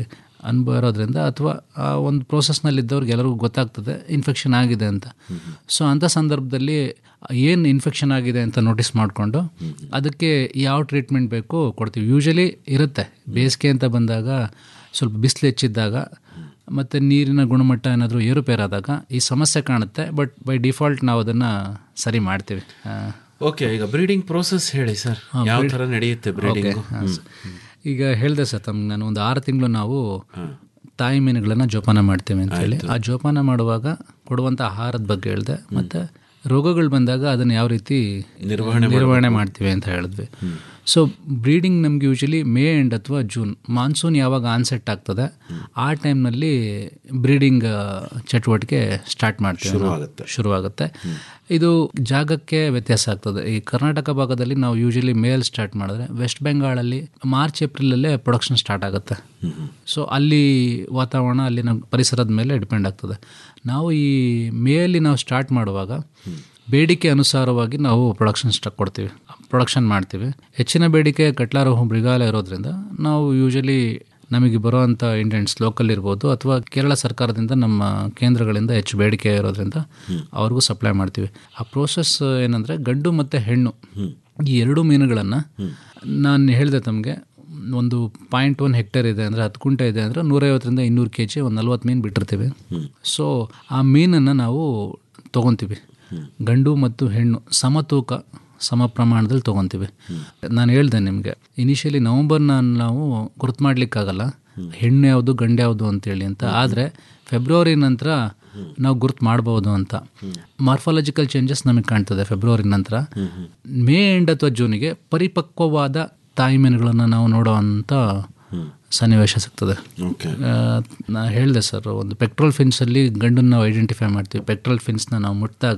ಅನುಭವ ಇರೋದ್ರಿಂದ ಅಥವಾ ಆ ಒಂದು ಪ್ರೋಸೆಸ್ನಲ್ಲಿದ್ದವ್ರಿಗೆ ಎಲ್ಲರಿಗೂ ಗೊತ್ತಾಗ್ತದೆ ಇನ್ಫೆಕ್ಷನ್ ಆಗಿದೆ ಅಂತ ಸೊ ಅಂಥ ಸಂದರ್ಭದಲ್ಲಿ ಏನು ಇನ್ಫೆಕ್ಷನ್ ಆಗಿದೆ ಅಂತ ನೋಟಿಸ್ ಮಾಡಿಕೊಂಡು ಅದಕ್ಕೆ ಯಾವ ಟ್ರೀಟ್ಮೆಂಟ್ ಬೇಕು ಕೊಡ್ತೀವಿ ಯೂಶಲಿ ಇರುತ್ತೆ ಬೇಸಿಗೆ ಅಂತ ಬಂದಾಗ ಸ್ವಲ್ಪ ಬಿಸಿಲು ಹೆಚ್ಚಿದ್ದಾಗ ಮತ್ತು ನೀರಿನ ಗುಣಮಟ್ಟ ಏನಾದರೂ ಏರುಪೇರಾದಾಗ ಈ ಸಮಸ್ಯೆ ಕಾಣುತ್ತೆ ಬಟ್ ಬೈ ಡಿಫಾಲ್ಟ್ ನಾವು ಅದನ್ನು ಸರಿ ಮಾಡ್ತೀವಿ ಆ, ಓಕೆ ಈಗ ಬ್ರೀಡಿಂಗ್ ಪ್ರೋಸೆಸ್ ಹೇಳಿ ಸರ್ ಹಾ, ಯಾವ breed- ಥರ ನಡೆಯುತ್ತೆ Okay, ಬ್ರೀಡಿಂಗ್ ಹಾ, ಸರ್. ಈಗ ಹೇಳಿದೆ ಸರ್ ತಮ್ಗೆ ನಾನು ಒಂದು ಆರು ತಿಂಗಳು ನಾವು ತಾಯಿ ಮೀನುಗಳನ್ನು ಜೋಪಾನ ಮಾಡ್ತೇವೆ ಅಂತ ಹೇಳಿ ಆ ಜೋಪಾನ ಮಾಡುವಾಗ ಕೊಡುವಂಥ ಆಹಾರದ ಬಗ್ಗೆ ಹೇಳಿದೆ ಮತ್ತು ರೋಗಗಳು ಬಂದಾಗ ಅದನ್ನು ಯಾವ ರೀತಿ ನಿರ್ವಹಣೆ ನಿರ್ವಹಣೆ ಮಾಡ್ತೀವಿ ಅಂತ ಹೇಳಿದ್ವಿ ಸೊ ಬ್ರೀಡಿಂಗ್ ನಮ್ಗೆ ಯೂಶಲಿ ಮೇ ಎಂಡ್ ಅಥವಾ ಜೂನ್ ಮಾನ್ಸೂನ್ ಯಾವಾಗ ಆನ್ಸೆಟ್ ಆಗ್ತದೆ ಆ ಟೈಮ್ನಲ್ಲಿ ಬ್ರೀಡಿಂಗ್ ಚಟುವಟಿಕೆ ಸ್ಟಾರ್ಟ್ ಮಾಡ್ತೀವಿ ನಾವು. ಶುರುವಾಗುತ್ತೆ. ಶುರುವಾಗುತ್ತೆ ಇದು ಜಾಗಕ್ಕೆ ವ್ಯತ್ಯಾಸ ಆಗ್ತದೆ ಈ ಕರ್ನಾಟಕ ಭಾಗದಲ್ಲಿ ನಾವು ಯೂಶಲಿ ಮೇಲ್ ಸ್ಟಾರ್ಟ್ ಮಾಡಿದ್ರೆ ವೆಸ್ಟ್ ಬೆಂಗಾಳಲ್ಲಿ ಮಾರ್ಚ್ ಏಪ್ರಿಲಲ್ಲೇ ಪ್ರೊಡಕ್ಷನ್ ಸ್ಟಾರ್ಟ್ ಆಗುತ್ತೆ ಸೊ ಅಲ್ಲಿ ವಾತಾವರಣ ಅಲ್ಲಿನ ಪರಿಸರದ ಮೇಲೆ ಡಿಪೆಂಡ್ ಆಗ್ತದೆ ನಾವು ಈ ಮೇಯಲ್ಲಿ ನಾವು ಸ್ಟಾರ್ಟ್ ಮಾಡುವಾಗ ಬೇಡಿಕೆ ಅನುಸಾರವಾಗಿ ನಾವು ಪ್ರೊಡಕ್ಷನ್ ಸ್ಟಾಕ್ ಕೊಡ್ತೀವಿ ಪ್ರೊಡಕ್ಷನ್ ಮಾಡ್ತೀವಿ ಹೆಚ್ಚಿನ ಬೇಡಿಕೆ ಕಟ್ಲಾರೋಹು ಮೃಗಾಲ ಇರೋದ್ರಿಂದ ನಾವು ಯೂಶಲಿ ನಮಗೆ ಬರುವಂಥ ಇಂಡಿಯನ್ಸ್ ಲೋಕಲ್ ಇರ್ಬೋದು ಅಥವಾ ಕೇರಳ ಸರ್ಕಾರದಿಂದ ನಮ್ಮ ಕೇಂದ್ರಗಳಿಂದ ಹೆಚ್ಚು ಬೇಡಿಕೆ ಇರೋದ್ರಿಂದ ಅವ್ರಿಗೂ ಸಪ್ಲೈ ಮಾಡ್ತೀವಿ ಆ ಪ್ರೋಸೆಸ್ ಏನಂದರೆ ಗಂಡು ಮತ್ತು ಹೆಣ್ಣು ಈ ಎರಡು ಮೀನುಗಳನ್ನು ನಾನು ಹೇಳಿದೆ ತಮಗೆ ಒಂದು ಪಾಯಿಂಟ್ ಒನ್ ಹೆಕ್ಟೇರ್ ಇದೆ ಅಂದರೆ ಹತ್ತು ಕುಂಟೆ ಇದೆ ಅಂದರೆ ನೂರೈವತ್ತರಿಂದ ಇನ್ನೂರು ಕೆ ಜಿ ಒಂದು ನಲ್ವತ್ತು ಮೀನು ಬಿಟ್ಟಿರ್ತೀವಿ ಸೊ ಆ ಮೀನನ್ನು ನಾವು ತೊಗೊತೀವಿ ಗಂಡು ಮತ್ತು ಹೆಣ್ಣು ಸಮತೂಕ ಸಮ ಪ್ರಮಾಣದಲ್ಲಿ ತೊಗೊತೀವಿ ನಾನು ಹೇಳ್ದೆ ನಿಮಗೆ ಇನಿಷಿಯಲಿ ನವಂಬರ್ನ ನಾವು ಗುರ್ತು ಮಾಡಲಿಕ್ಕಾಗಲ್ಲ ಹೆಣ್ಣು ಯಾವುದು ಗಂಡು ಯಾವುದು ಅಂತೇಳಿ ಅಂತ ಆದರೆ ಫೆಬ್ರವರಿ ನಂತರ ನಾವು ಗುರ್ತು ಮಾಡ್ಬೋದು ಅಂತ ಮಾರ್ಫಾಲಜಿಕಲ್ ಚೇಂಜಸ್ ನಮಗೆ ಕಾಣ್ತದೆ ಫೆಬ್ರವರಿ ನಂತರ ಮೇ ಎಂಡ್ ಅಥವಾ ಜೂನಿಗೆ ಪರಿಪಕ್ವವಾದ ತಾಯಿ ಮೀನುಗಳನ್ನು ನಾವು ನೋಡೋವಂಥ ಸನ್ನಿವೇಶ ಸಿಗ್ತದೆ ನಾ ಹೇಳಿದೆ ಸರ್ ಒಂದು ಪೆಟ್ರೋಲ್ ಫಿನ್ಸಲ್ಲಿ ಗಂಡನ್ನು ನಾವು ಐಡೆಂಟಿಫೈ ಮಾಡ್ತೀವಿ ಪೆಟ್ರೋಲ್ ಫಿನ್ಸ್ನ ನಾವು ಮುಟ್ಟಿದಾಗ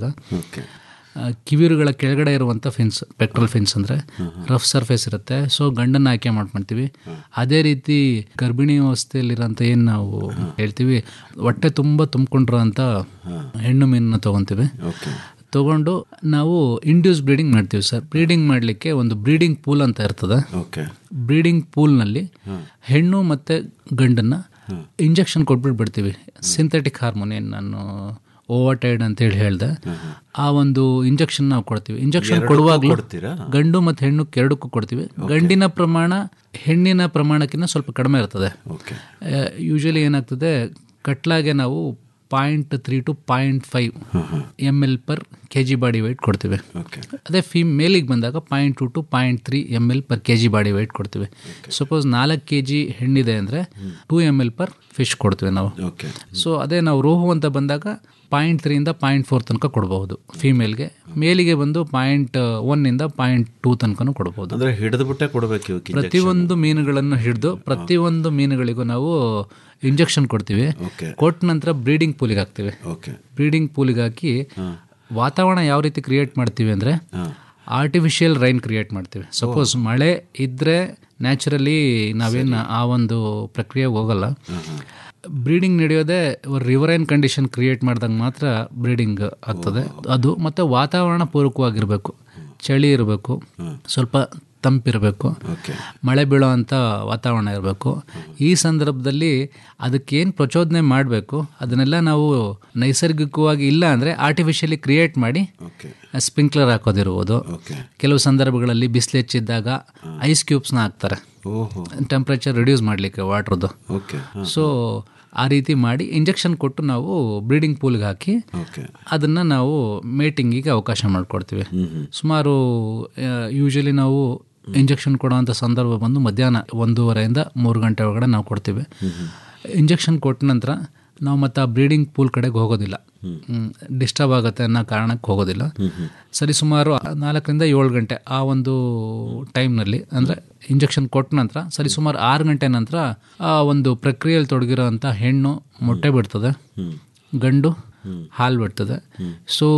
ಆ, ಕಿವಿರುಗಳ ಕೆಳಗಡೆ ಇರುವಂಥ ಫಿನ್ಸ್ ಪೆಟ್ರೋಲ್ ಫಿನ್ಸ್ ಅಂದರೆ ರಫ್ ಸರ್ಫೇಸ್ ಇರುತ್ತೆ ಸೊ ಗಂಡನ್ನು ಆಯ್ಕೆ ಮಾಡ್ಕೊಳ್ತೀವಿ ಅದೇ ರೀತಿ ಗರ್ಭಿಣಿ ಅವಸ್ಥೆಯಲ್ಲಿರೋಂಥ ಏನು ನಾವು ಹೇಳ್ತೀವಿ ಹೊಟ್ಟೆ ತುಂಬ ತುಂಬಿಕೊಂಡಿರೋಂಥ ಹೆಣ್ಣು ಮೀನನ್ನ ತೊಗೊತೀವಿ ತಗೊಂಡು ನಾವು ಇಂಡ್ಯೂಸ್ ಬ್ರೀಡಿಂಗ್ ಮಾಡ್ತೀವಿ ಸರ್ ಬ್ರೀಡಿಂಗ್ ಮಾಡಲಿಕ್ಕೆ ಒಂದು ಬ್ರೀಡಿಂಗ್ ಪೂಲ್ ಅಂತ ಇರ್ತದೆ ಬ್ರೀಡಿಂಗ್ ಪೂಲ್ನಲ್ಲಿ ಹೆಣ್ಣು ಮತ್ತು ಗಂಡನ್ನು ಇಂಜೆಕ್ಷನ್ ಕೊಟ್ಬಿಟ್ಟು ಬಿಡ್ತೀವಿ ಸಿಂಥೆಟಿಕ್ ಹಾರ್ಮೋನ್ ಏನು ನಾನು ಓವರ್ಟೈಡ್ ಅಂತೇಳಿ ಹೇಳಿದೆ ಆ ಒಂದು ಇಂಜೆಕ್ಷನ್ ನಾವು ಕೊಡ್ತೀವಿ ಇಂಜೆಕ್ಷನ್ ಎರಡಕ್ಕೂ ಕೊಡುವಾಗಲೂ ಕೊಡ್ತೀರಾ? ಗಂಡು ಮತ್ತು ಹೆಣ್ಣು ಎರಡಕ್ಕೂ ಕೊಡ್ತೀವಿ ಗಂಡಿನ ಪ್ರಮಾಣ ಹೆಣ್ಣಿನ ಪ್ರಮಾಣಕ್ಕಿಂತ ಸ್ವಲ್ಪ ಕಡಿಮೆ ಇರ್ತದೆ ಯೂಶಲಿ ಏನಾಗ್ತದೆ ಕಟ್ಲಾಗೆ ನಾವು point three to point five M L per K G body weight ಕೊಡ್ತೀವಿ ಅದೇ ಫೀಮ್ ಮೇಲಿಗೆ ಬಂದಾಗ point two to point three M L per K G body weight ಕೊಡ್ತೀವಿ ಸಪೋಸ್ ನಾಲ್ಕು ಕೆ ಜಿ ಹೆಣ್ಣಿದೆ ಅಂದರೆ two M L per fish ಕೊಡ್ತೀವಿ ನಾವು ಸೊ ಅದೇ ನಾವು ರೋಹು ಅಂತ ಬಂದಾಗ ಪಾಯಿಂಟ್ ತ್ರೀಯಿಂದ ಪಾಯಿಂಟ್ ಫೋರ್ ತನಕ ಕೊಡಬಹುದು ಫೀಮೇಲ್ಗೆ ಮೇಲಿಗೆ ಬಂದು ಪಾಯಿಂಟ್ ಒನ್ನಿಂದ ಪಾಯಿಂಟ್ ಟೂ ತನಕನೂ ಕೊಡ್ಬೋದು ಅಂದ್ರೆ ಹಿಡಿದ್ಬಿಟ್ಟೆ ಕೊಡಬೇಕು ಇವಕ್ಕೆ injection. ಪ್ರತಿಯೊಂದು ಮೀನುಗಳನ್ನು ಹಿಡಿದು ಪ್ರತಿಯೊಂದು ಮೀನುಗಳಿಗೂ ನಾವು ಇಂಜೆಕ್ಷನ್ ಕೊಡ್ತೀವಿ ಕೊಟ್ಟ ನಂತರ ಬ್ರೀಡಿಂಗ್ ಪೂಲಿಗೆ ಹಾಕ್ತೀವಿ ಬ್ರೀಡಿಂಗ್ ಪೂಲಿಗೆ ಹಾಕಿ ವಾತಾವರಣ ಯಾವ ರೀತಿ ಕ್ರಿಯೇಟ್ ಮಾಡ್ತೀವಿ ಅಂದರೆ ಆರ್ಟಿಫಿಷಿಯಲ್ ರೈನ್ ಕ್ರಿಯೇಟ್ ಮಾಡ್ತೀವಿ ಸಪೋಸ್ ಮಳೆ ಇದ್ದರೆ ನ್ಯಾಚುರಲಿ ನಾವೇನು ಆ ಒಂದು ಪ್ರಕ್ರಿಯೆಗೆ ಹೋಗಲ್ಲ ಬ್ರೀಡಿಂಗ್ ನಡೆಯೋದೇ ರಿವರೈನ್ ಕಂಡೀಷನ್ ಕ್ರಿಯೇಟ್ ಮಾಡಿದಾಗ ಮಾತ್ರ ಬ್ರೀಡಿಂಗ್ ಆಗ್ತದೆ ಅದು ಮತ್ತು ವಾತಾವರಣ ಪೂರಕವಾಗಿರಬೇಕು ಚಳಿ ಇರಬೇಕು ಸ್ವಲ್ಪ ತಂಪಿರಬೇಕು ಮಳೆ ಬೀಳೋ ಅಂಥ ವಾತಾವರಣ ಇರಬೇಕು ಈ ಸಂದರ್ಭದಲ್ಲಿ ಅದಕ್ಕೇನು ಪ್ರಚೋದನೆ ಮಾಡಬೇಕು ಅದನ್ನೆಲ್ಲ ನಾವು ನೈಸರ್ಗಿಕವಾಗಿ ಇಲ್ಲ ಅಂದರೆ ಆರ್ಟಿಫಿಷಿಯಲಿ ಕ್ರಿಯೇಟ್ ಮಾಡಿ ಸ್ಪ್ರಿಂಕ್ಲರ್ ಹಾಕೋದಿರ್ಬೋದು ಕೆಲವು ಸಂದರ್ಭಗಳಲ್ಲಿ ಬಿಸಿಲು ಹೆಚ್ಚಿದ್ದಾಗ ಐಸ್ ಕ್ಯೂಬ್ಸ್ನ ಹಾಕ್ತಾರೆ ಟೆಂಪ್ರೇಚರ್ ರಿಡ್ಯೂಸ್ ಮಾಡಲಿಕ್ಕೆ ವಾಟ್ರದ್ದು ಸೊ ಆ ರೀತಿ ಮಾಡಿ ಇಂಜೆಕ್ಷನ್ ಕೊಟ್ಟು ನಾವು ಬ್ರೀಡಿಂಗ್ ಪೂಲ್ಗೆ ಹಾಕಿ ಅದನ್ನು ನಾವು ಮೇಟಿಂಗಿಗೆ ಅವಕಾಶ ಮಾಡಿಕೊಡ್ತೀವಿ ಸುಮಾರು ಯೂಶಲಿ ನಾವು ಇಂಜೆಕ್ಷನ್ ಕೊಡುವಂಥ ಸಂದರ್ಭ ಬಂದು ಮಧ್ಯಾಹ್ನ ಒಂದೂವರೆಯಿಂದ ಮೂರು ಗಂಟೆ ಒಳಗಡೆ ನಾವು ಕೊಡ್ತೀವಿ ಇಂಜೆಕ್ಷನ್ ಕೊಟ್ಟ ನಂತರ ನಾವು ಮತ್ತು ಆ ಬ್ರೀಡಿಂಗ್ ಪೂಲ್ ಕಡೆಗೆ ಹೋಗೋದಿಲ್ಲ ಡಿಸ್ಟರ್ಬ್ ಆಗುತ್ತೆ ಅನ್ನೋ ಕಾರಣಕ್ಕೆ ಹೋಗೋದಿಲ್ಲ ಸರಿ ಸುಮಾರು ನಾಲ್ಕರಿಂದ ಏಳು ಗಂಟೆ ಆ ಒಂದು ಟೈಮ್ನಲ್ಲಿ ಅಂದರೆ ಇಂಜೆಕ್ಷನ್ ಕೊಟ್ಟ ನಂತರ ಸರಿ ಸುಮಾರು ಆರು ಗಂಟೆ ನಂತರ ಆ ಒಂದು ಪ್ರಕ್ರಿಯೆಯಲ್ಲಿ ತೊಡಗಿರೋಂಥ ಹೆಣ್ಣು ಮೊಟ್ಟೆ ಬಿಡ್ತದೆ ಗಂಡು ಹಾಲು ಬಿಡ್ತದೆ ಸೊ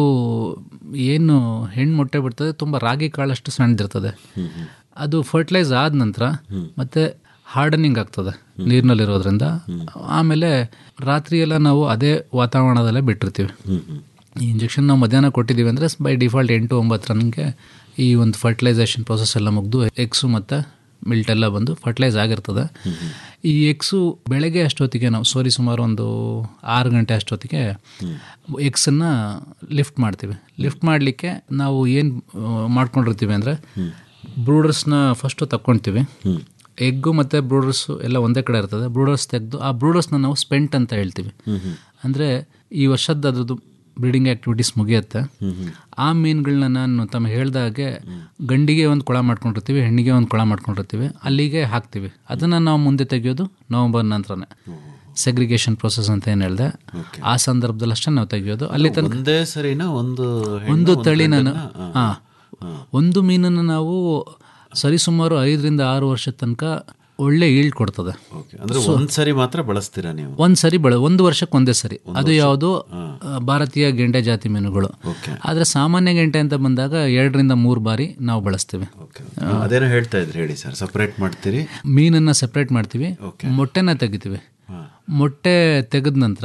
ಏನು ಹೆಣ್ಣು ಮೊಟ್ಟೆ ಬಿಡ್ತದೆ ತುಂಬ ರಾಗಿ ಕಾಳಷ್ಟು ಸಣ್ಣದಿರ್ತದೆ ಅದು ಫರ್ಟಿಲೈಸ್ ಆದ ನಂತರ ಮತ್ತೆ ಹಾರ್ಡನಿಂಗ್ ಆಗ್ತದೆ ನೀರಿನಲ್ಲಿರೋದ್ರಿಂದ ಆಮೇಲೆ ರಾತ್ರಿ ಎಲ್ಲ ನಾವು ಅದೇ ವಾತಾವರಣದಲ್ಲೇ ಬಿಟ್ಟಿರ್ತೀವಿ ಈ ಇಂಜೆಕ್ಷನ್ ನಾವು ಮಧ್ಯಾಹ್ನ ಕೊಟ್ಟಿದ್ದೀವಿ ಅಂದರೆ ಬೈ ಡಿಫಾಲ್ಟ್ ಎಂಟು ಒಂಬತ್ತು ರನ್ಗೆ ಈ ಒಂದು ಫರ್ಟಿಲೈಸೇಷನ್ ಪ್ರೊಸೆಸ್ ಎಲ್ಲ ಮುಗಿದು ಎಗ್ಸು ಮತ್ತು ಮಿಲ್ಟ್ ಎಲ್ಲ ಬಂದು ಫರ್ಟಿಲೈಸ್ ಆಗಿರ್ತದೆ ಈ ಎಕ್ಸು ಬೆಳಗ್ಗೆ ಅಷ್ಟೊತ್ತಿಗೆ ನಾವು ಸೋರಿ ಸುಮಾರು ಒಂದು ಆರು ಗಂಟೆ ಅಷ್ಟೊತ್ತಿಗೆ ಎಕ್ಸನ್ನು ಲಿಫ್ಟ್ ಮಾಡ್ತೀವಿ ಲಿಫ್ಟ್ ಮಾಡಲಿಕ್ಕೆ ನಾವು ಏನು ಮಾಡ್ಕೊಂಡಿರ್ತೀವಿ ಅಂದರೆ ಬ್ರೂಡರ್ಸ್ನ ಫಸ್ಟು ತಕ್ಕೊಳ್ತೀವಿ ಎಗ್ಗು ಮತ್ತು ಬ್ರೂಡರ್ಸು ಎಲ್ಲ ಒಂದೇ ಕಡೆ ಇರ್ತದೆ ಬ್ರೂಡರ್ಸ್ ತೆಗೆದು ಆ ಬ್ರೂಡರ್ಸ್ನ ನಾವು ಸ್ಪೆಂಟ್ ಅಂತ ಹೇಳ್ತೀವಿ ಅಂದರೆ ಈ ವರ್ಷದ ಅದ್ರದ್ದು ಬ್ರೀಡಿಂಗ್ ಆ್ಯಕ್ಟಿವಿಟೀಸ್ ಮುಗಿಯುತ್ತೆ ಆ ಮೀನುಗಳನ್ನ ನಾನು ತಮ್ಮ ಹೇಳ್ದಾಗೆ ಗಂಡಿಗೆ ಒಂದು ಕೊಳ ಮಾಡ್ಕೊಂಡಿರ್ತೀವಿ ಹೆಣ್ಣಿಗೆ ಒಂದು ಕೊಳ ಮಾಡ್ಕೊಂಡಿರ್ತೀವಿ ಅಲ್ಲಿಗೆ ಹಾಕ್ತೀವಿ ಅದನ್ನು ನಾವು ಮುಂದೆ ತೆಗೆಯೋದು ನವಂಬರ್ ನಂತರನೇ ಸೆಗ್ರಿಗೇಷನ್ ಪ್ರೊಸೆಸ್ ಅಂತ ಏನು ಹೇಳಿದೆ ಆ ಸಂದರ್ಭದಲ್ಲಿ ಅಷ್ಟೇ ನಾವು ತೆಗೆಯೋದು ಅಲ್ಲಿ ತನಕ ಒಂದೇ ಸರಿನಾ ಒಂದು ಹೆಣ್ಣು, ಒಂದು ಒಂದು ತಳಿ ನಾನು ಗಂಡನ್ನ? ಹಾಂ ಒಂದು ಮೀನನ್ನು ನಾವು ಸರಿಸುಮಾರು ಐದರಿಂದ ಆರು ವರ್ಷದ ತನಕ ಒಳ್ಳೆ ಈಲ್ಡ್ ಕೊಡ್ತದೆ ಅಂದ್ರೆ So- ಒಂದ್ ಸರಿ ಮಾತ್ರ ಬಳಸ್ತೀರಾ ನೀವು ಒಂದು ಸರಿ ಬಳ ಒಂದು ವರ್ಷಕ್ಕೆ ಒಂದೇ ಸರಿ ಅದು ಯಾವುದು ಆ, ಭಾರತೀಯ ಗೆಂಡೆ ಜಾತಿ ಮೀನುಗಳು ಆದರೆ ಸಾಮಾನ್ಯ ಗೆಂಟೆ ಅಂತ ಬಂದಾಗ ಎರಡರಿಂದ ಮೂರು ಬಾರಿ ನಾವು ಬಳಸ್ತೀವಿ ಅದೇನೋ ಹೇಳ್ತಾ ಇದ್ರಿ ಹೇಳಿ ಸರ್ ಸಪರೇಟ್ ಮಾಡ್ತೀರಿ ಮೀನನ್ನು ಸೆಪ್ರೇಟ್ ಮಾಡ್ತೀವಿ ಮೊಟ್ಟೆನ ತೆಗಿತೀವಿ ಮೊಟ್ಟೆ ತೆಗೆದ ನಂತರ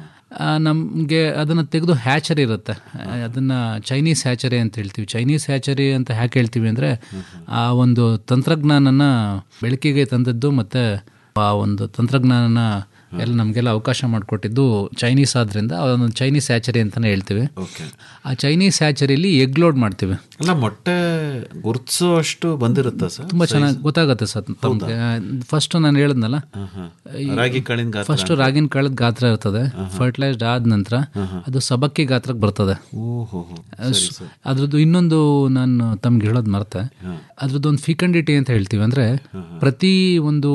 ನಮಗೆ ಅದನ್ನು ತೆಗೆದು ಹ್ಯಾಚರಿ ಇರುತ್ತೆ ಅದನ್ನು ಚೈನೀಸ್ ಹ್ಯಾಚರಿ ಅಂತ ಹೇಳ್ತೀವಿ ಚೈನೀಸ್ ಹ್ಯಾಚರಿ ಅಂತ ಯಾಕೆ ಹೇಳ್ತೀವಿ ಅಂದರೆ ಆ ಒಂದು ತಂತ್ರಜ್ಞಾನನ ಬೆಳಕಿಗೆ ತಂದದ್ದು ಮತ್ತು ಆ ಒಂದು ತಂತ್ರಜ್ಞಾನನ ಎಲ್ಲ ನಮಗೆಲ್ಲ ಅವಕಾಶ ಮಾಡಿಕೊಟ್ಟಿದ್ದು ಚೈನೀಸ್ ಆದ್ರಿಂದ ಅದೊಂದು ಚೈನೀಸ್ ಹ್ಯಾಚರಿ ಅಂತಲೇ ಹೇಳ್ತೀವಿ ಆ ಚೈನೀಸ್ ಹ್ಯಾಚರಿಲಿ ಎಗ್ ಲೋಡ್ ಮಾಡ್ತೀವಿ ಅಲ್ಲ ಮೊಟ್ಟೆ ಗುರ್ತಿಸೋ ಅಷ್ಟು ಬಂದಿರುತ್ತಾ ಸರ್ ತುಂಬ ಚೆನ್ನಾಗಿ ಗೊತ್ತಾಗುತ್ತೆ ಸರ್ ತಮಗೆ ಫಸ್ಟ್ ನಾನು ಹೇಳಿದ್ನಲ್ಲ ಈ ರಾಗಿ ಕಾಳಿನ ಗಾತ್ರ ಫಸ್ಟ್ ರಾಗಿನ ಕಾಳದ ಗಾತ್ರ ಇರ್ತದೆ ಫರ್ಟಿಲೈಸ್ಡ್ ಆದ ನಂತರ ಅದು ಸಬಕ್ಕಿ ಗಾತ್ರಕ್ಕೆ ಬರ್ತದೆ ಓಹೋ ಸ್- ಅದ್ರದ್ದು ಇನ್ನೊಂದು ನಾನು ತಮ್ಗೆ ಹೇಳೋದು ಮರ್ತೆ ಅದ್ರದ್ದು ಒಂದು ಫಿಕಂಡಿಟಿ ಅಂತ ಹೇಳ್ತೀವಿ ಅಂದ್ರೆ ಪ್ರತಿ ಒಂದು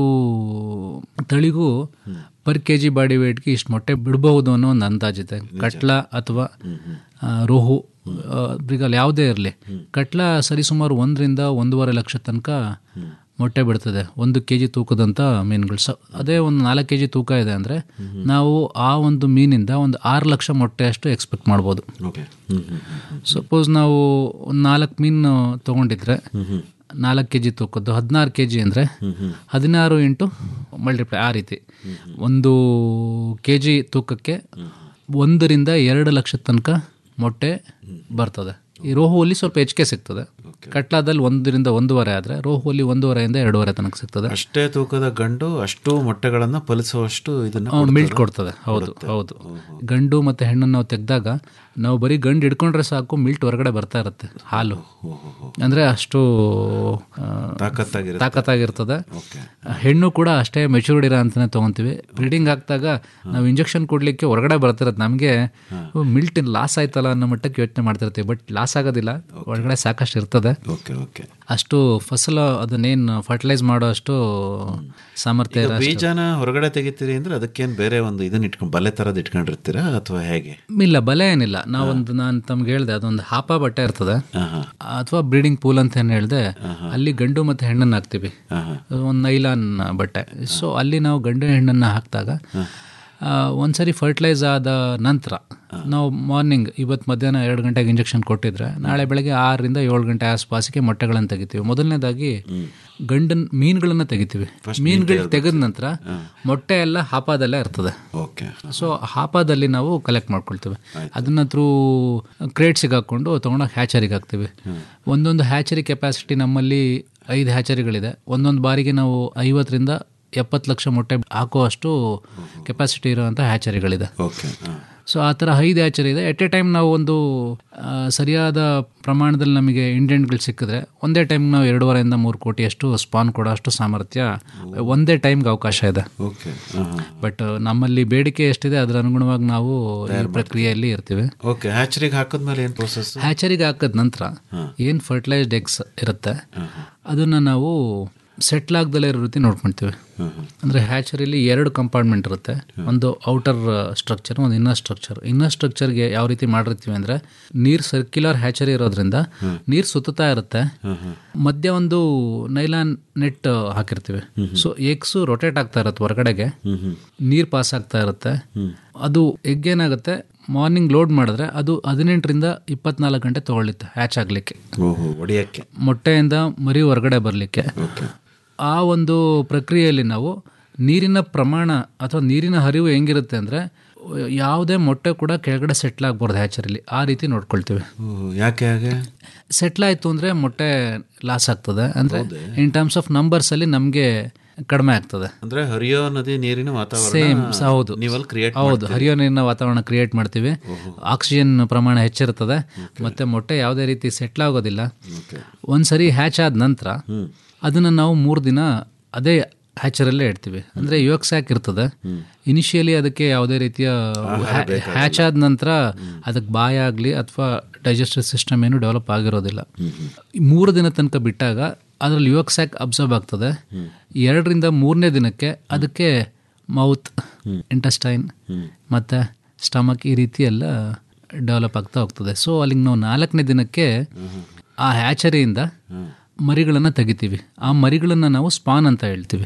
ತಳಿಗೂ ಪರ್ ಕೆ ಜಿ ಬಾಡಿ ವೇಟ್ಗೆ ಇಷ್ಟು ಮೊಟ್ಟೆ ಬಿಡಬಹುದು ಅನ್ನೋ ಒಂದು ಅಂದಾಜಿದೆ ಕಟ್ಲ ಅಥವಾ ಆ, ರೋಹು ಬ್ರಿಗಲ್ ಯಾವುದೇ ಇರಲಿ ಕಟ್ಲ ಸರಿಸುಮಾರು ಒಂದರಿಂದ ಒಂದೂವರೆ ಲಕ್ಷ ತನಕ ಮೊಟ್ಟೆ ಬಿಡ್ತದೆ ಒಂದು ಕೆ ಜಿ ತೂಕದಂಥ ಮೀನುಗಳು ಸ ಅದೇ ಒಂದು ನಾಲ್ಕು ಕೆ ಜಿ ತೂಕ ಇದೆ ಅಂದರೆ ನಾವು ಆ ಒಂದು ಮೀನಿಂದ ಒಂದು ಆರು ಲಕ್ಷ ಮೊಟ್ಟೆ ಅಷ್ಟು ಎಕ್ಸ್ಪೆಕ್ಟ್ ಮಾಡ್ಬೋದು ಓಕೆ ಸಪೋಸ್ ನಾವು ಒಂದು ನಾಲ್ಕು ಮೀನು ತೊಗೊಂಡಿದ್ರೆ ನಾಲ್ಕು ಕೆ ಜಿ ತೂಕದ್ದು ಹದಿನಾರು ಕೆ ಜಿ ಅಂದರೆ ಹದಿನಾರು ಇಂಟು ಮಲ್ಟಿಪ್ಲೈ ಆ ರೀತಿ ಒಂದು ಕೆ ಜಿ ತೂಕಕ್ಕೆ ಒಂದರಿಂದ ಎರಡು ಲಕ್ಷದ ತನಕ ಮೊಟ್ಟೆ ಬರ್ತದೆ ಈ ರೋಹುವಲ್ಲಿ ಸ್ವಲ್ಪ ಹೆಚ್ಚಿಗೆ ಸಿಗ್ತದೆ ಕಟ್ಲಾದಲ್ಲಿ ಒಂದರಿಂದ ಒಂದೂವರೆ ಆದರೆ ರೋಹುವಲ್ಲಿ ಒಂದೂವರೆಯಿಂದ ಎರಡೂವರೆ ತನಕ ಸಿಗ್ತದೆ ಅಷ್ಟೇ ತೂಕದ ಗಂಡು ಅಷ್ಟು ಮೊಟ್ಟೆಗಳನ್ನ ಫಲಿಸುವಷ್ಟು ಇದನ್ನ ಮಿಲ್ಟ್ ಕೊಡ್ತದೆ ಹೌದು ಹೌದು ಗಂಡು ಮತ್ತು ಹೆಣ್ಣನ್ನು ನಾವು ತೆಗೆದಾಗ ನಾವು ಬರೀ ಗಂಡು ಹಿಡ್ಕೊಂಡ್ರೆ ಸಾಕು ಮಿಲ್ಟ್ ಹೊರಗಡೆ ಬರ್ತಾ ಇರುತ್ತೆ ಹಾಲು ಅಂದರೆ ಅಷ್ಟು ಆ, ತಾಕತ್ತಾಗಿರುತ್ತೆ. ತಾಕತ್ತಾಗಿರ್ತದೆ ಹೆಣ್ಣು ಕೂಡ ಅಷ್ಟೇ ಮೆಚೂರ್ಡ್ ಇರೋ ಅಂತಲೇ ತೊಗೊತೀವಿ ಬ್ರೀಡಿಂಗ್ ಆಗ್ತಾಗ ನಾವು ಇಂಜೆಕ್ಷನ್ ಕೊಡಲಿಕ್ಕೆ ಹೊರಗಡೆ ಬರ್ತಿರತ್ತೆ ನಮಗೆ ಮಿಲ್ಟ್ ಲಾಸ್ ಆಯ್ತಲ್ಲ ಅನ್ನೋ ಮಟ್ಟಕ್ಕೆ ಯೋಚನೆ ಮಾಡ್ತಿರ್ತೀವಿ ಬಟ್ ಲಾಸ್ ಆಗೋದಿಲ್ಲ ಒಳಗಡೆ ಸಾಕಷ್ಟು ಇರ್ತದೆ ಓಕೆ ಓಕೆ ಅಷ್ಟು ಫಸಲು ಅದನ್ನೇನು ಫರ್ಟಿಲೈಸ್ ಮಾಡೋ ಅಷ್ಟು ಸಾಮರ್ಥ್ಯ ಈಗ ಇರೋ ಅಷ್ಟು- ಬೀಜನ ಹೊರಗಡೆ ತೆಗಿತೀರಿ ಅಂದ್ರೆ ಅದಕ್ಕೇನು ಬೇರೆ ಒಂದು ಇದನ್ನ ಇಟ್ಕೊಂಡು ಬಲೆ ತರದ್ ಇಟ್ಕೊಂಡಿರ್ತೀರಾ ಅಥವಾ ಹೇಗೆ ಇಲ್ಲ ಬಲೆ ಏನಿಲ್ಲ ನಾವೊಂದು ನಾನು ತಮ್ಗೆ ಹೇಳಿದೆ ಅದೊಂದು ಹಾಪ ಬಟ್ಟೆ ಇರ್ತದೆ ಅಥವಾ ಬ್ರೀಡಿಂಗ್ ಪೂಲ್ ಅಂತ ಏನು ಹೇಳಿದೆ ಅಲ್ಲಿ ಗಂಡು ಮತ್ತು ಹೆಣ್ಣನ್ನು ಹಾಕ್ತೀವಿ ಒಂದು ನೈಲಾನ್ ಬಟ್ಟೆ ಸೊ ಅಲ್ಲಿ ನಾವು ಗಂಡು ಹೆಣ್ಣನ್ನು ಹಾಕಿದಾಗ ಒಂದ್ಸರಿ ಫರ್ಟಿಲೈಸ್ ಆದ ನಂತರ ನಾವು ಮಾರ್ನಿಂಗ್ ಇವತ್ತು ಮಧ್ಯಾಹ್ನ ಎರಡು ಗಂಟೆಗೆ ಇಂಜೆಕ್ಷನ್ ಕೊಟ್ಟಿದ್ರೆ ನಾಳೆ ಬೆಳಗ್ಗೆ ಆರರಿಂದ ಏಳು ಗಂಟೆ ಆಸ್ಪಾಸಿಗೆ ಮೊಟ್ಟೆಗಳನ್ನು ತೆಗಿತೀವಿ ಮೊದಲನೇದಾಗಿ ಗಂಡನ್ ಮೀನುಗಳನ್ನು ತೆಗಿತೀವಿ ಮೀನುಗಳು ತೆಗೆದ ನಂತರ ಮೊಟ್ಟೆ ಎಲ್ಲ ಹಾಪಾದಲ್ಲೇ ಇರ್ತದೆ ಓಕೆ ಸೊ ಹಾಪಾದಲ್ಲಿ ನಾವು ಕಲೆಕ್ಟ್ ಮಾಡ್ಕೊಳ್ತೇವೆ ಅದನ್ನ ಥ್ರೂ ಕ್ರೇಟ್ಸಿಗೆ ಹಾಕ್ಕೊಂಡು ತೊಗೊಂಡೋಗಿ ಹ್ಯಾಚರಿಗೆ ಹಾಕ್ತೀವಿ ಒಂದೊಂದು ಹ್ಯಾಚರಿ ಕೆಪಾಸಿಟಿ ನಮ್ಮಲ್ಲಿ ಐದು ಹ್ಯಾಚರಿಗಳಿದೆ ಒಂದೊಂದು ಬಾರಿಗೆ ನಾವು ಐವತ್ತರಿಂದ ಎಪ್ಪತ್ತು ಲಕ್ಷ ಮೊಟ್ಟೆ ಹಾಕುವಷ್ಟು ಕೆಪಾಸಿಟಿ ಇರುವಂಥ ಹ್ಯಾಚರಿಗಳಿದೆ ಓಕೆ ಸೊ ಆ ಥರ ಐದು ಹ್ಯಾಚರಿ ಇದೆ ಎಟ್ ಎ ಟೈಮ್ ನಾವು ಒಂದು ಆ, ಸರಿಯಾದ ಪ್ರಮಾಣದಲ್ಲಿ ನಮಗೆ ಇಂಡೆಂಟ್ಗಳು ಸಿಕ್ಕಿದ್ರೆ ಒಂದೇ ಟೈಮ್ ನಾವು ಎರಡೂವರೆಯಿಂದ ಮೂರು ಕೋಟಿಯಷ್ಟು ಸ್ಪಾನ್ ಕೊಡೋ ಅಷ್ಟು ಸಾಮರ್ಥ್ಯ ಒಂದೇ ಟೈಮ್ಗೆ ಅವಕಾಶ ಇದೆ ಓಕೆ ಬಟ್ ನಮ್ಮಲ್ಲಿ ಬೇಡಿಕೆ ಎಷ್ಟಿದೆ ಅದರ ಅನುಗುಣವಾಗಿ ನಾವು ಈ ಪ್ರಕ್ರಿಯೆಯಲ್ಲಿ ಇರ್ತೀವಿ ಓಕೆ ಹ್ಯಾಚರಿಗೆ ಹಾಕಿದ್ಮೇಲೆ ಏನು ಪ್ರೋಸೆಸ್ ಹ್ಯಾಚರಿಗೆ ಹಾಕಿದ ನಂತರ ಏನು ಫರ್ಟಿಲೈಸ್ಡ್ ಎಗ್ಸ್ ಇರುತ್ತೆ ಅದನ್ನು ನಾವು ಸೆಟ್ಲ್ ಆಗ್ದಲೇ ಇರೋ ರೀತಿ ನೋಡ್ಕೊಳ್ತೀವಿ ಅಂದರೆ ಹ್ಯಾಚರಿಲಿ ಎರಡು ಕಂಪಾರ್ಟ್ಮೆಂಟ್ ಇರುತ್ತೆ ಒಂದು ಔಟರ್ ಸ್ಟ್ರಕ್ಚರ್ ಒಂದು ಇನ್ನರ್ ಸ್ಟ್ರಕ್ಚರ್ ಇನ್ನರ್ ಸ್ಟ್ರಕ್ಚರ್ಗೆ ಯಾವ ರೀತಿ ಮಾಡಿರ್ತೀವಿ ಅಂದರೆ ನೀರು ಸರ್ಕ್ಯುಲರ್ ಹ್ಯಾಚರಿ ಇರೋದ್ರಿಂದ ನೀರು ಸುತ್ತಾ ಇರುತ್ತೆ ಮಧ್ಯ ಒಂದು ನೈಲಾನ್ ನೆಟ್ ಹಾಕಿರ್ತೀವಿ ಸೊ ಎಗ್ಸು ರೊಟೇಟ್ ಆಗ್ತಾ ಇರುತ್ತೆ ಹೊರಗಡೆಗೆ ನೀರು ಪಾಸ್ ಆಗ್ತಾ ಇರುತ್ತೆ ಅದು ಎಗ್ ಏನಾಗುತ್ತೆ ಮಾರ್ನಿಂಗ್ ಲೋಡ್ ಮಾಡಿದ್ರೆ ಅದು ಹದಿನೆಂಟರಿಂದ ಇಪ್ಪತ್ನಾಲ್ಕು ಗಂಟೆ ತಗೊಳ್ಳುತ್ತೆ ಹ್ಯಾಚ್ ಆಗಲಿಕ್ಕೆ ಓಹೋ ಒಡೆಯಕ್ಕೆ ಮೊಟ್ಟೆಯಿಂದ ಮರಿ ಹೊರಗಡೆ ಬರಲಿಕ್ಕೆ ಆ ಒಂದು ಪ್ರಕ್ರಿಯೆಯಲ್ಲಿ ನಾವು ನೀರಿನ ಪ್ರಮಾಣ ಅಥವಾ ನೀರಿನ ಹರಿವು ಹೆಂಗಿರುತ್ತೆ ಅಂದರೆ ಯಾವುದೇ ಮೊಟ್ಟೆ ಕೂಡ ಕೆಳಗಡೆ ಸೆಟ್ಲ್ ಆಗ್ಬಾರ್ದು ಹ್ಯಾಚರಲ್ಲಿ ಆ ರೀತಿ ನೋಡ್ಕೊಳ್ತೀವಿ ಯಾಕೆ ಹಾಗೆ ಸೆಟ್ಲ್ ಆಯಿತು ಅಂದರೆ ಮೊಟ್ಟೆ ಲಾಸ್ ಆಗ್ತದೆ ಅಂದರೆ ಇನ್ ಟರ್ಮ್ಸ್ ಆಫ್ ನಂಬರ್ಸಲ್ಲಿ ನಮಗೆ ಕಡಿಮೆ ಆಗ್ತದೆ ಅಂದ್ರೆ ಹರಿಯೋ ನದಿ ನೀರಿನ ವಾತಾವರಣ ಸೇಮ್ ಹೌದು ನೀವಲ್ಲಿ ಕ್ರಿಯೇಟ್ ಹೌದು ಹರಿಯೋ ನೀರಿನ ವಾತಾವರಣ ಕ್ರಿಯೇಟ್ ಮಾಡ್ತೀವಿ ಆಕ್ಸಿಜನ್ ಪ್ರಮಾಣ ಹೆಚ್ಚಿರ್ತದೆ ಮತ್ತೆ ಮೊಟ್ಟೆ ಯಾವುದೇ ರೀತಿ ಸೆಟ್ಲ್ ಆಗೋದಿಲ್ಲ ಒಂದ್ಸರಿ ಹ್ಯಾಚ್ ಆದ ನಂತರ ಅದನ್ನು ನಾವು ಮೂರು ದಿನ ಅದೇ ಹ್ಯಾಚರಲ್ಲೇ ಇಡ್ತೀವಿ ಅಂದರೆ ಯುವಕ್ ಸ್ಯಾಕ್ ಇರ್ತದೆ ಇನಿಷಿಯಲಿ ಅದಕ್ಕೆ ಯಾವುದೇ ರೀತಿಯ ಹ್ಯಾಚ್ ಆದ ನಂತರ ಅದಕ್ಕೆ ಬಾಯ ಆಗಲಿ ಅಥವಾ ಡೈಜೆಸ್ಟಿವ್ ಸಿಸ್ಟಮ್ ಏನು ಡೆವಲಪ್ ಆಗಿರೋದಿಲ್ಲ ಈ ಮೂರು ದಿನ ತನಕ ಬಿಟ್ಟಾಗ ಅದರಲ್ಲಿ ಯುವಕ್ ಸ್ಯಾಕ್ ಅಬ್ಸರ್ವ್ ಆಗ್ತದೆ ಎರಡರಿಂದ ಮೂರನೇ ದಿನಕ್ಕೆ ಅದಕ್ಕೆ ಮೌತ್ ಇಂಟಸ್ಟೈನ್ ಮತ್ತು ಸ್ಟಮಕ್ ಈ ರೀತಿ ಎಲ್ಲ ಡೆವಲಪ್ ಆಗ್ತಾ ಹೋಗ್ತದೆ ಸೊ ಅಲ್ಲಿಗೆ ನಾವು ನಾಲ್ಕನೇ ದಿನಕ್ಕೆ ಆ ಹ್ಯಾಚರಿಯಿಂದ ಮರಿಗಳನ್ನು ತೆಗಿತೀವಿ ಆ ಮರಿಗಳನ್ನು ನಾವು ಸ್ಪಾನ್ ಅಂತ ಹೇಳ್ತೀವಿ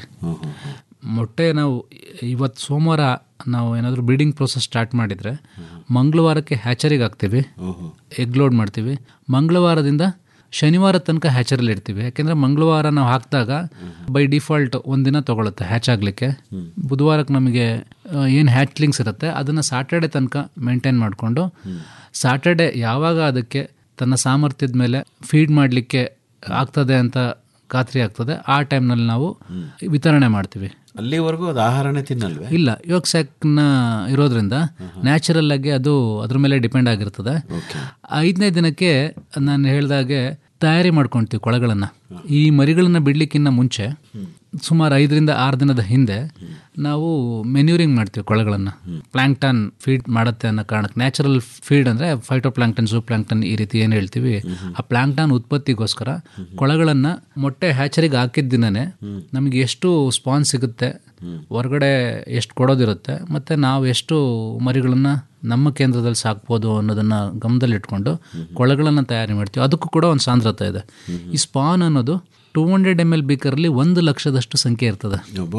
ಮೊಟ್ಟೆ ನಾವು ಇವತ್ತು ಸೋಮವಾರ ನಾವು ಏನಾದರೂ ಬ್ರೀಡಿಂಗ್ ಪ್ರೋಸೆಸ್ ಸ್ಟಾರ್ಟ್ ಮಾಡಿದರೆ ಮಂಗಳವಾರಕ್ಕೆ ಹ್ಯಾಚರಿಗೆ ಹಾಕ್ತೀವಿ ಎಗ್ ಲೋಡ್ ಮಾಡ್ತೀವಿ ಮಂಗಳವಾರದಿಂದ ಶನಿವಾರ ತನಕ ಹ್ಯಾಚರಲ್ಲಿ ಇಡ್ತೀವಿ ಯಾಕೆಂದರೆ ಮಂಗಳವಾರ ನಾವು ಹಾಕಿದಾಗ ಬೈ ಡಿಫಾಲ್ಟ್ ಒಂದಿನ ತೊಗೊಳುತ್ತೆ ಹ್ಯಾಚ್ ಆಗಲಿಕ್ಕೆ ಬುಧವಾರಕ್ಕೆ ನಮಗೆ ಏನು ಹ್ಯಾಚ್ಲಿಂಗ್ಸ್ ಇರುತ್ತೆ ಅದನ್ನು ಸಾಟರ್ಡೆ ತನಕ ಮೇಂಟೈನ್ ಮಾಡಿಕೊಂಡು ಸಾಟರ್ಡೆ ಯಾವಾಗ ಅದಕ್ಕೆ ತನ್ನ ಸಾಮರ್ಥ್ಯದ ಮೇಲೆ ಫೀಡ್ ಮಾಡಲಿಕ್ಕೆ ಆಗ್ತದೆ ಅಂತ ಖಾತ್ರಿ ಆಗ್ತದೆ ಆ ಟೈಮ್ನಲ್ಲಿ ನಾವು ವಿತರಣೆ ಮಾಡ್ತೀವಿ ಅಲ್ಲಿವರೆಗೂ ಅದು ಆಹಾರನೇ ತಿನ್ನಲ್ವೇ ಇಲ್ಲ ಯೋಗ ಸ್ಯಾಕ್ನ ಇರೋದ್ರಿಂದ ನ್ಯಾಚುರಲ್ ಆಗಿ ಅದು ಅದ್ರ ಮೇಲೆ ಡಿಪೆಂಡ್ ಆಗಿರ್ತದೆ ಐದನೇ ದಿನಕ್ಕೆ ನಾನು ಹೇಳ್ದಾಗೆ ತಯಾರಿ ಮಾಡ್ಕೊಳ್ತೀವಿ ಕೊಳಗಳನ್ನು ಈ ಮರಿಗಳನ್ನ ಬಿಡ್ಲಿಕ್ಕಿಂತ ಮುಂಚೆ ಸುಮಾರು ಐದರಿಂದ ಆರು ದಿನದ ಹಿಂದೆ ನಾವು ಮೆನ್ಯೂರಿಂಗ್ ಮಾಡ್ತೀವಿ ಕೊಳಗಳನ್ನು ಪ್ಲಾಂಕ್ಟನ್ ಫೀಡ್ ಮಾಡುತ್ತೆ ಅನ್ನೋ ಕಾರಣಕ್ಕೆ ನ್ಯಾಚುರಲ್ ಫೀಡ್ ಅಂದರೆ ಫೈಟೋ ಪ್ಲಾಂಕ್ಟನ್ ಸೂ ಪ್ಲಾಂಕ್ಟನ್ ಈ ರೀತಿ ಏನು ಹೇಳ್ತೀವಿ ಆ ಪ್ಲಾಂಕ್ಟನ್ ಉತ್ಪತ್ತಿಗೋಸ್ಕರ ಕೊಳಗಳನ್ನು ಮೊಟ್ಟೆ ಹ್ಯಾಚರಿಗೆ ಹಾಕಿದ ದಿನನೇ ನಮಗೆ ಎಷ್ಟು ಸ್ಪಾನ್ ಸಿಗುತ್ತೆ ಹೊರಗಡೆ ಎಷ್ಟು ಕೊಡೋದಿರುತ್ತೆ ಮತ್ತು ನಾವು ಎಷ್ಟು ಮರಿಗಳನ್ನು ನಮ್ಮ ಕೇಂದ್ರದಲ್ಲಿ ಸಾಕ್ಬೋದು ಅನ್ನೋದನ್ನು ಗಮನದಲ್ಲಿಟ್ಕೊಂಡು ಕೊಳಗಳನ್ನು ತಯಾರಿ ಮಾಡ್ತೀವಿ ಅದಕ್ಕೂ ಕೂಡ ಒಂದು ಸಾಂದ್ರತೆ ಇದೆ ಈ ಸ್ಪಾನ್ ಅನ್ನೋದು ಟೂ ಹಂಡ್ರೆಡ್ ಎಮ್ ಎಲ್ ಬೀಕರಲ್ಲಿ ಒಂದು ಲಕ್ಷದಷ್ಟು ಸಂಖ್ಯೆ ಇರ್ತದೆ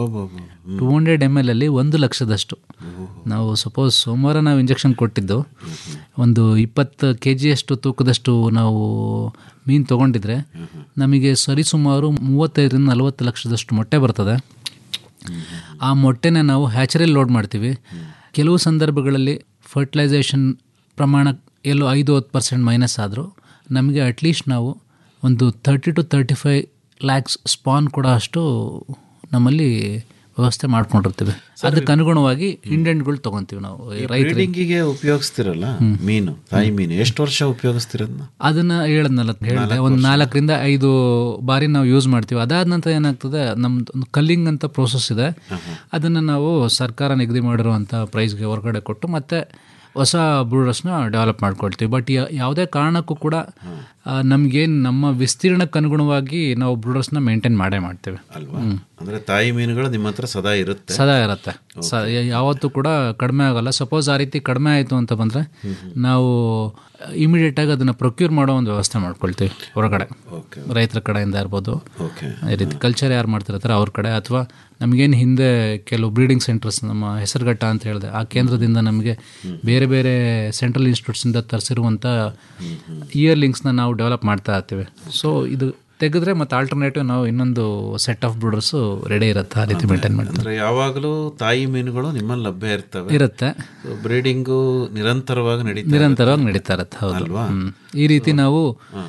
ಟೂ ಹಂಡ್ರೆಡ್ ಎಮ್ ಎಲ್ ಅಲ್ಲಿ ಒಂದು ಲಕ್ಷದಷ್ಟು ನಾವು ಸಪೋಸ್ ಸೋಮವಾರ ನಾವು ಇಂಜೆಕ್ಷನ್ ಕೊಟ್ಟಿದ್ದು ಒಂದು ಇಪ್ಪತ್ತು ಕೆ ಜಿಯಷ್ಟು ತೂಕದಷ್ಟು ನಾವು ಮೀನು ತೊಗೊಂಡಿದ್ರೆ ನಮಗೆ ಸರಿಸುಮಾರು ಮೂವತ್ತೈದರಿಂದ ನಲವತ್ತು ಲಕ್ಷದಷ್ಟು ಮೊಟ್ಟೆ ಬರ್ತದೆ ಆ ಮೊಟ್ಟೆನ ನಾವು ಹ್ಯಾಚರಲ್ಲಿ ಲೋಡ್ ಮಾಡ್ತೀವಿ ಕೆಲವು ಸಂದರ್ಭಗಳಲ್ಲಿ ಫರ್ಟಿಲೈಸೇಷನ್ ಪ್ರಮಾಣ ಎಲ್ಲೋ ಐದು ಹತ್ತು ಪರ್ಸೆಂಟ್ ಮೈನಸ್ ಆದರೂ ನಮಗೆ ಅಟ್ಲೀಸ್ಟ್ ನಾವು ಒಂದು thirty to thirty five lakhs spawn ಕೊಡೋ ಅಷ್ಟು ನಮ್ಮಲ್ಲಿ ವ್ಯವಸ್ಥೆ ಮಾಡ್ಕೊಂಡಿರ್ತೀವಿ ಅದಕ್ಕೆ ಅನುಗುಣವಾಗಿ ಇಂಡೆಂಟ್ಗಳು ತೊಗೊತೀವಿ ನಾವು ರೈತರಿಗೆ ಬ್ರೀಡಿಂಗಿಗೆ ಉಪಯೋಗಿಸ್ತಿರಲ್ಲ ಮೀನು ತಾಯಿ ಮೀನು ಎಷ್ಟು ವರ್ಷ ಉಪಯೋಗಿಸ್ತಿರೋದನ್ನ ಅದನ್ನ ಹೇಳದ್ನಲ್ಲ ಹೇಳಿದೆ ಒಂದು ನಾಲ್ಕರಿಂದ ಐದು ಬಾರಿ ನಾವು ಯೂಸ್ ಮಾಡ್ತೀವಿ ಅದಾದ ನಂತರ ಏನಾಗ್ತದೆ ನಮ್ದು ಒಂದು ಕಲ್ಲಿಂಗ್ ಅಂತ ಪ್ರೋಸೆಸ್ ಇದೆ ಅದನ್ನು ನಾವು ಸರ್ಕಾರ ನಿಗದಿ ಮಾಡಿರುವಂಥ ಪ್ರೈಸ್ಗೆ ಹೊರಗಡೆ ಕೊಟ್ಟು ಮತ್ತೆ ಹೊಸ ಬ್ರೂಡರ್ಸ್ನ ಡೆವಲಪ್ ಮಾಡ್ಕೊಳ್ತೀವಿ ಬಟ್ ಯಾವುದೇ ಕಾರಣಕ್ಕೂ ಕೂಡ ನಮಗೇನು ನಮ್ಮ ವಿಸ್ತೀರ್ಣಕ್ಕೆ ಅನುಗುಣವಾಗಿ ನಾವು ಬ್ರೂಡರ್ಸ್ನ ಮೇಂಟೈನ್ ಮಾಡೇ ಮಾಡ್ತೇವೆ ಅಲ್ವಾ ಅಂದ್ರೆ ತಾಯಿ ಮೀನುಗಳು ನಿಮ್ಮ ಹತ್ರ ಸದಾ ಇರುತ್ತೆ ಸದಾ ಇರುತ್ತೆ ಸ ಯಾವತ್ತೂ ಕೂಡ ಕಡಿಮೆ ಆಗಲ್ಲ ಸಪೋಸ್ ಆ ರೀತಿ ಕಡಿಮೆ ಆಯಿತು ಅಂತ ಬಂದರೆ ನಾವು ಇಮಿಡಿಯೇಟಾಗಿ ಅದನ್ನು ಪ್ರೊಕ್ಯೂರ್ ಮಾಡೋ ಒಂದು ವ್ಯವಸ್ಥೆ ಮಾಡ್ಕೊಳ್ತೀವಿ ಹೊರಗಡೆ ರೈತರ ಕಡೆಯಿಂದ ಇರ್ಬೋದು ಈ ರೀತಿ ಕಲ್ಚರ್ ಯಾರು ಮಾಡ್ತಿರ್ತಾರೆ ಅವ್ರ ಕಡೆ ಅಥವಾ ನಮಗೇನು ಹಿಂದೆ ಕೆಲವು ಬ್ರೀಡಿಂಗ್ ಸೆಂಟರ್ಸ್ ನಮ್ಮ ಹೆಸರುಘಟ್ಟ ಅಂತ ಹೇಳಿದೆ ಆ ಕೇಂದ್ರದಿಂದ ನಮಗೆ ಬೇರೆ ಬೇರೆ ಸೆಂಟ್ರಲ್ ಇನ್ಸ್ಟಿಟ್ಯೂಟ್ಸಿಂದ ತರಿಸಿರುವಂಥ ಇಯರ್ ಲಿಂಕ್ಸ್ನ ನಾವು ಡೆವಲಪ್ ಮಾಡ್ತಾ ಇರ್ತೀವಿ ಸೊ ಇದು ತೆಗೆದ್ರೆ ಮತ್ತೆ ಆಲ್ಟರ್ನೇಟಿವ್ ನಾವು ಇನ್ನೊಂದು ಸೆಟ್ ಆಫ್ ಬ್ರೂಡರ್ಸು ರೆಡಿ ಇರುತ್ತೆ ಆ ರೀತಿ ಮೇಂಟೈನ್ ಮಾಡ್ತೀವಿ ಅಂದ್ರೆ ಯಾವಾಗಲೂ ತಾಯಿ ಮೀನುಗಳು ನಿಮ್ಮಲ್ಲಿ ಲಭ್ಯ ಇರ್ತವೆ ಇರುತ್ತೆ ಬ್ರೀಡಿಂಗು ನಿರಂತರವಾಗಿ ನಡೀತಾ ನಿರಂತರವಾಗಿ ನಡೀತಾ ಇರುತ್ತೆ ಹೌದು ಅಲ್ವಾ? ಹ್ಮ್. ಈ ರೀತಿ ನಾವು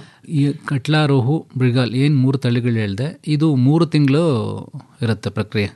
ಈ ಕಟ್ಲಾ ರೋಹು ಮೃಗಾಲ್ ಏನು ಮೂರು ತಳಿಗಳು ಹೇಳಿದೆ ಇದು ಮೂರು ತಿಂಗಳು ಇರುತ್ತೆ ಪ್ರಕ್ರಿಯೆ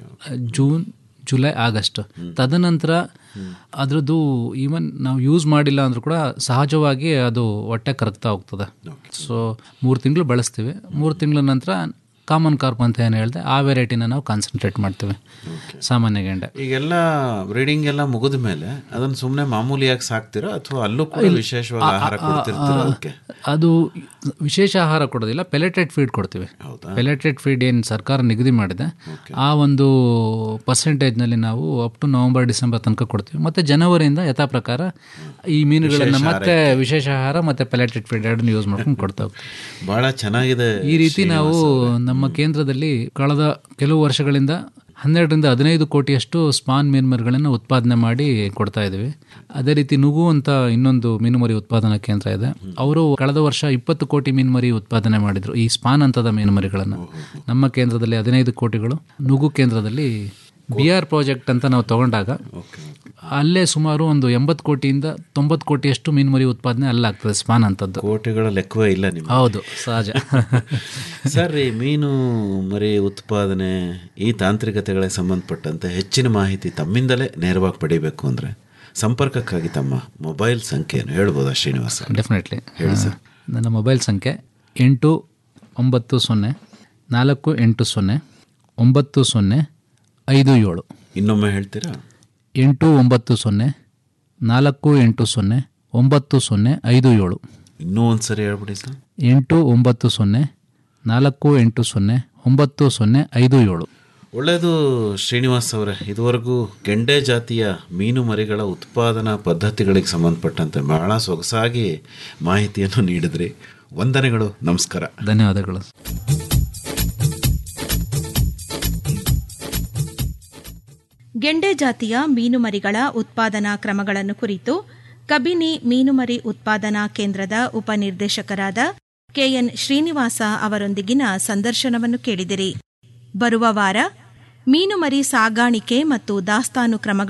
ಜೂನ್ ಜುಲೈ ಆಗಸ್ಟ್ ತದನಂತರ ಅದರದ್ದು ಈವನ್ ನಾವು ಯೂಸ್ ಮಾಡಿಲ್ಲ ಅಂದರೂ ಕೂಡ ಸಹಜವಾಗಿ ಅದು ಹೊಟ್ಟೆ ಕರಗ್ತಾ ಹೋಗ್ತದೆ ಸೊ ಮೂರು ತಿಂಗಳು ಬಳಸ್ತೀವಿ ಮೂರು ತಿಂಗಳ ನಂತರ ಕಾಮನ್ ಕಾರ್ಪ್ ಅಂತ ಏನು ಹೇಳಿದೆ ಆ ವೆರೈಟಿನ ನಾವು ಕಾನ್ಸಂಟ್ರೇಟ್ ಮಾಡ್ತೀವಿ ಸಾಮಾನ್ಯ ಗೆಂಡೆ ಈಗೆಲ್ಲ ಬ್ರೀಡಿಂಗ್ ಎಲ್ಲ ಮುಗಿದ ಮೇಲೆ ಅದನ್ನ ಸುಮ್ಮನೆ ಮಾಮೂಲಿಯಾಗಿ ಸಾಕ್ತೀರಾ ಅಥವಾ ಅಲ್ಲೂ ಕೂಡ ವಿಶೇಷವಾಗಿ ಆಹಾರ ಕೊಡ್ತಿರ್ತೀರಾ ಅದಕ್ಕೆ ಅದು ವಿಶೇಷ ಆಹಾರ ಕೊಡೋದಿಲ್ಲ ಪೆಲೆಟೆಡ್ ಫೀಡ್ ಕೊಡ್ತೀವಿ ಪೆಲೆಟೆಡ್ ಫೀಡ್ ಏನು ಸರ್ಕಾರ ನಿಗದಿ ಮಾಡಿದೆ ಆ ಒಂದು ಪರ್ಸೆಂಟೇಜ್ನಲ್ಲಿ ನಾವು ಅಪ್ ಟು ನವಂಬರ್ ಡಿಸೆಂಬರ್ ತನಕ ಕೊಡ್ತೀವಿ ಮತ್ತು ಜನವರಿಯಿಂದ ಯಥಾ ಪ್ರಕಾರ ಈ ಮೀನುಗಳನ್ನು ವಿಶೇಷ ಮತ್ತೆ ವಿಶೇಷ ಆಹಾರ ಮತ್ತು ಪೆಲೆಟೆಡ್ ಫೀಡ್ ಎರಡನ್ನು ಯೂಸ್ ಮಾಡ್ಕೊಂಡು ಕೊಡ್ತಾ ಹೋಗ್ತೀವಿ ಬಹಳ ಚೆನ್ನಾಗಿದೆ ಈ ರೀತಿ ನಾವು ನಮ್ಮ ಕೇಂದ್ರದಲ್ಲಿ ಕಳೆದ ಕೆಲವು ವರ್ಷಗಳಿಂದ ಹನ್ನೆರಡರಿಂದ ಹದಿನೈದು ಕೋಟಿಯಷ್ಟು ಸ್ಪಾನ್ ಮೀನುಮರಿಗಳನ್ನು ಉತ್ಪಾದನೆ ಮಾಡಿ ಕೊಡ್ತಾ ಇದ್ದೀವಿ ಅದೇ ರೀತಿ ನುಗು ಅಂತ ಇನ್ನೊಂದು ಮೀನುಮರಿ ಉತ್ಪಾದನಾ ಕೇಂದ್ರ ಇದೆ ಅವರು ಕಳೆದ ವರ್ಷ ಇಪ್ಪತ್ತು ಕೋಟಿ ಮೀನುಮರಿ ಉತ್ಪಾದನೆ ಮಾಡಿದ್ರು ಈ ಸ್ಪಾನ್ ಹಂತದ ಮೀನುಮರಿಗಳನ್ನು ನಮ್ಮ ಕೇಂದ್ರದಲ್ಲಿ ಹದಿನೈದು ಕೋಟಿಗಳು ನುಗು ಕೇಂದ್ರದಲ್ಲಿ ಬಿ ಆರ್ ಪ್ರಾಜೆಕ್ಟ್ ಅಂತ ನಾವು ತಗೊಂಡಾಗ ಅಲ್ಲೇ ಸುಮಾರು ಒಂದು ಎಂಬತ್ತು ಕೋಟಿಯಿಂದ ತೊಂಬತ್ತು ಕೋಟಿಯಷ್ಟು ಮೀನುಮರಿ ಉತ್ಪಾದನೆ ಅಲ್ಲಾಗ್ತದೆ ಸ್ಪಾನ್ ಅಂತದ್ದು ಕೋಟಿಗಳ ಲೆಕ್ಕವೇ ಇಲ್ಲ ನಿಮ್ಗೆ ಹೌದು ಸಹಜ ಸರ್ ಈ ಮೀನು ಮರಿ ಉತ್ಪಾದನೆ ಈ ತಾಂತ್ರಿಕತೆಗಳಿಗೆ ಸಂಬಂಧಪಟ್ಟಂತೆ ಹೆಚ್ಚಿನ ಮಾಹಿತಿ ತಮ್ಮಿಂದಲೇ ನೇರವಾಗಿ ಪಡಿಬೇಕು ಅಂದರೆ ಸಂಪರ್ಕಕ್ಕಾಗಿ ತಮ್ಮ ಮೊಬೈಲ್ ಸಂಖ್ಯೆಯನ್ನು ಹೇಳ್ಬೋದಾ ಶ್ರೀನಿವಾಸ ಡೆಫಿನೆಟ್ಲಿ ಹೇಳಿ ಸರ್ ನನ್ನ ಮೊಬೈಲ್ ಸಂಖ್ಯೆ ಎಂಟು ಒಂಬತ್ತು ಸೊನ್ನೆ ನಾಲ್ಕು ಎಂಟು ಸೊನ್ನೆ ಒಂಬತ್ತು ಸೊನ್ನೆ ಐದು ಏಳು ಇನ್ನೊಮ್ಮೆ ಹೇಳ್ತೀರಾ ಎಂಟು ಒಂಬತ್ತು ಸೊನ್ನೆ ನಾಲ್ಕು ಎಂಟು ಸೊನ್ನೆ ಒಂಬತ್ತು ಸೊನ್ನೆ ಐದು ಏಳು ಇನ್ನೂ ಒಂದು ಸರಿ ಹೇಳ್ಬಿಡಿ ಸರ್ ಎಂಟು ಒಂಬತ್ತು ಸೊನ್ನೆ ನಾಲ್ಕು ಎಂಟು ಸೊನ್ನೆ ಒಂಬತ್ತು ಸೊನ್ನೆ ಐದು ಏಳು ಒಳ್ಳೆಯದು ಶ್ರೀನಿವಾಸ್ ಅವರೇ ಇದುವರೆಗೂ ಗೆಂಡೆ ಜಾತಿಯ ಮೀನು ಮರಿಗಳ ಉತ್ಪಾದನಾ ಪದ್ಧತಿಗಳಿಗೆ ಸಂಬಂಧಪಟ್ಟಂತೆ ಬಹಳ ಸೊಗಸಾಗಿ ಮಾಹಿತಿಯನ್ನು ನೀಡಿದ್ರಿ ವಂದನೆಗಳು ನಮಸ್ಕಾರ ಧನ್ಯವಾದಗಳು ಗೆಂಡೆ ಜಾತಿಯ ಮೀನುಮರಿಗಳ ಉತ್ಪಾದನಾ ಕ್ರಮಗಳನ್ನು ಕುರಿತು ಕಬಿನಿ ಮೀನುಮರಿ ಉತ್ಪಾದನಾ ಕೇಂದ್ರದ ಉಪನಿರ್ದೇಶಕರಾದ ಕೆಎನ್ ಶ್ರೀನಿವಾಸ ಅವರೊಂದಿಗಿನ ಸಂದರ್ಶನವನ್ನು ಕೇಳಿದಿರಿ ಬರುವ ವಾರ ಮೀನುಮರಿ ಸಾಗಾಣಿಕೆ ಮತ್ತು ದಾಸ್ತಾನು ಕ್ರಮಗಳ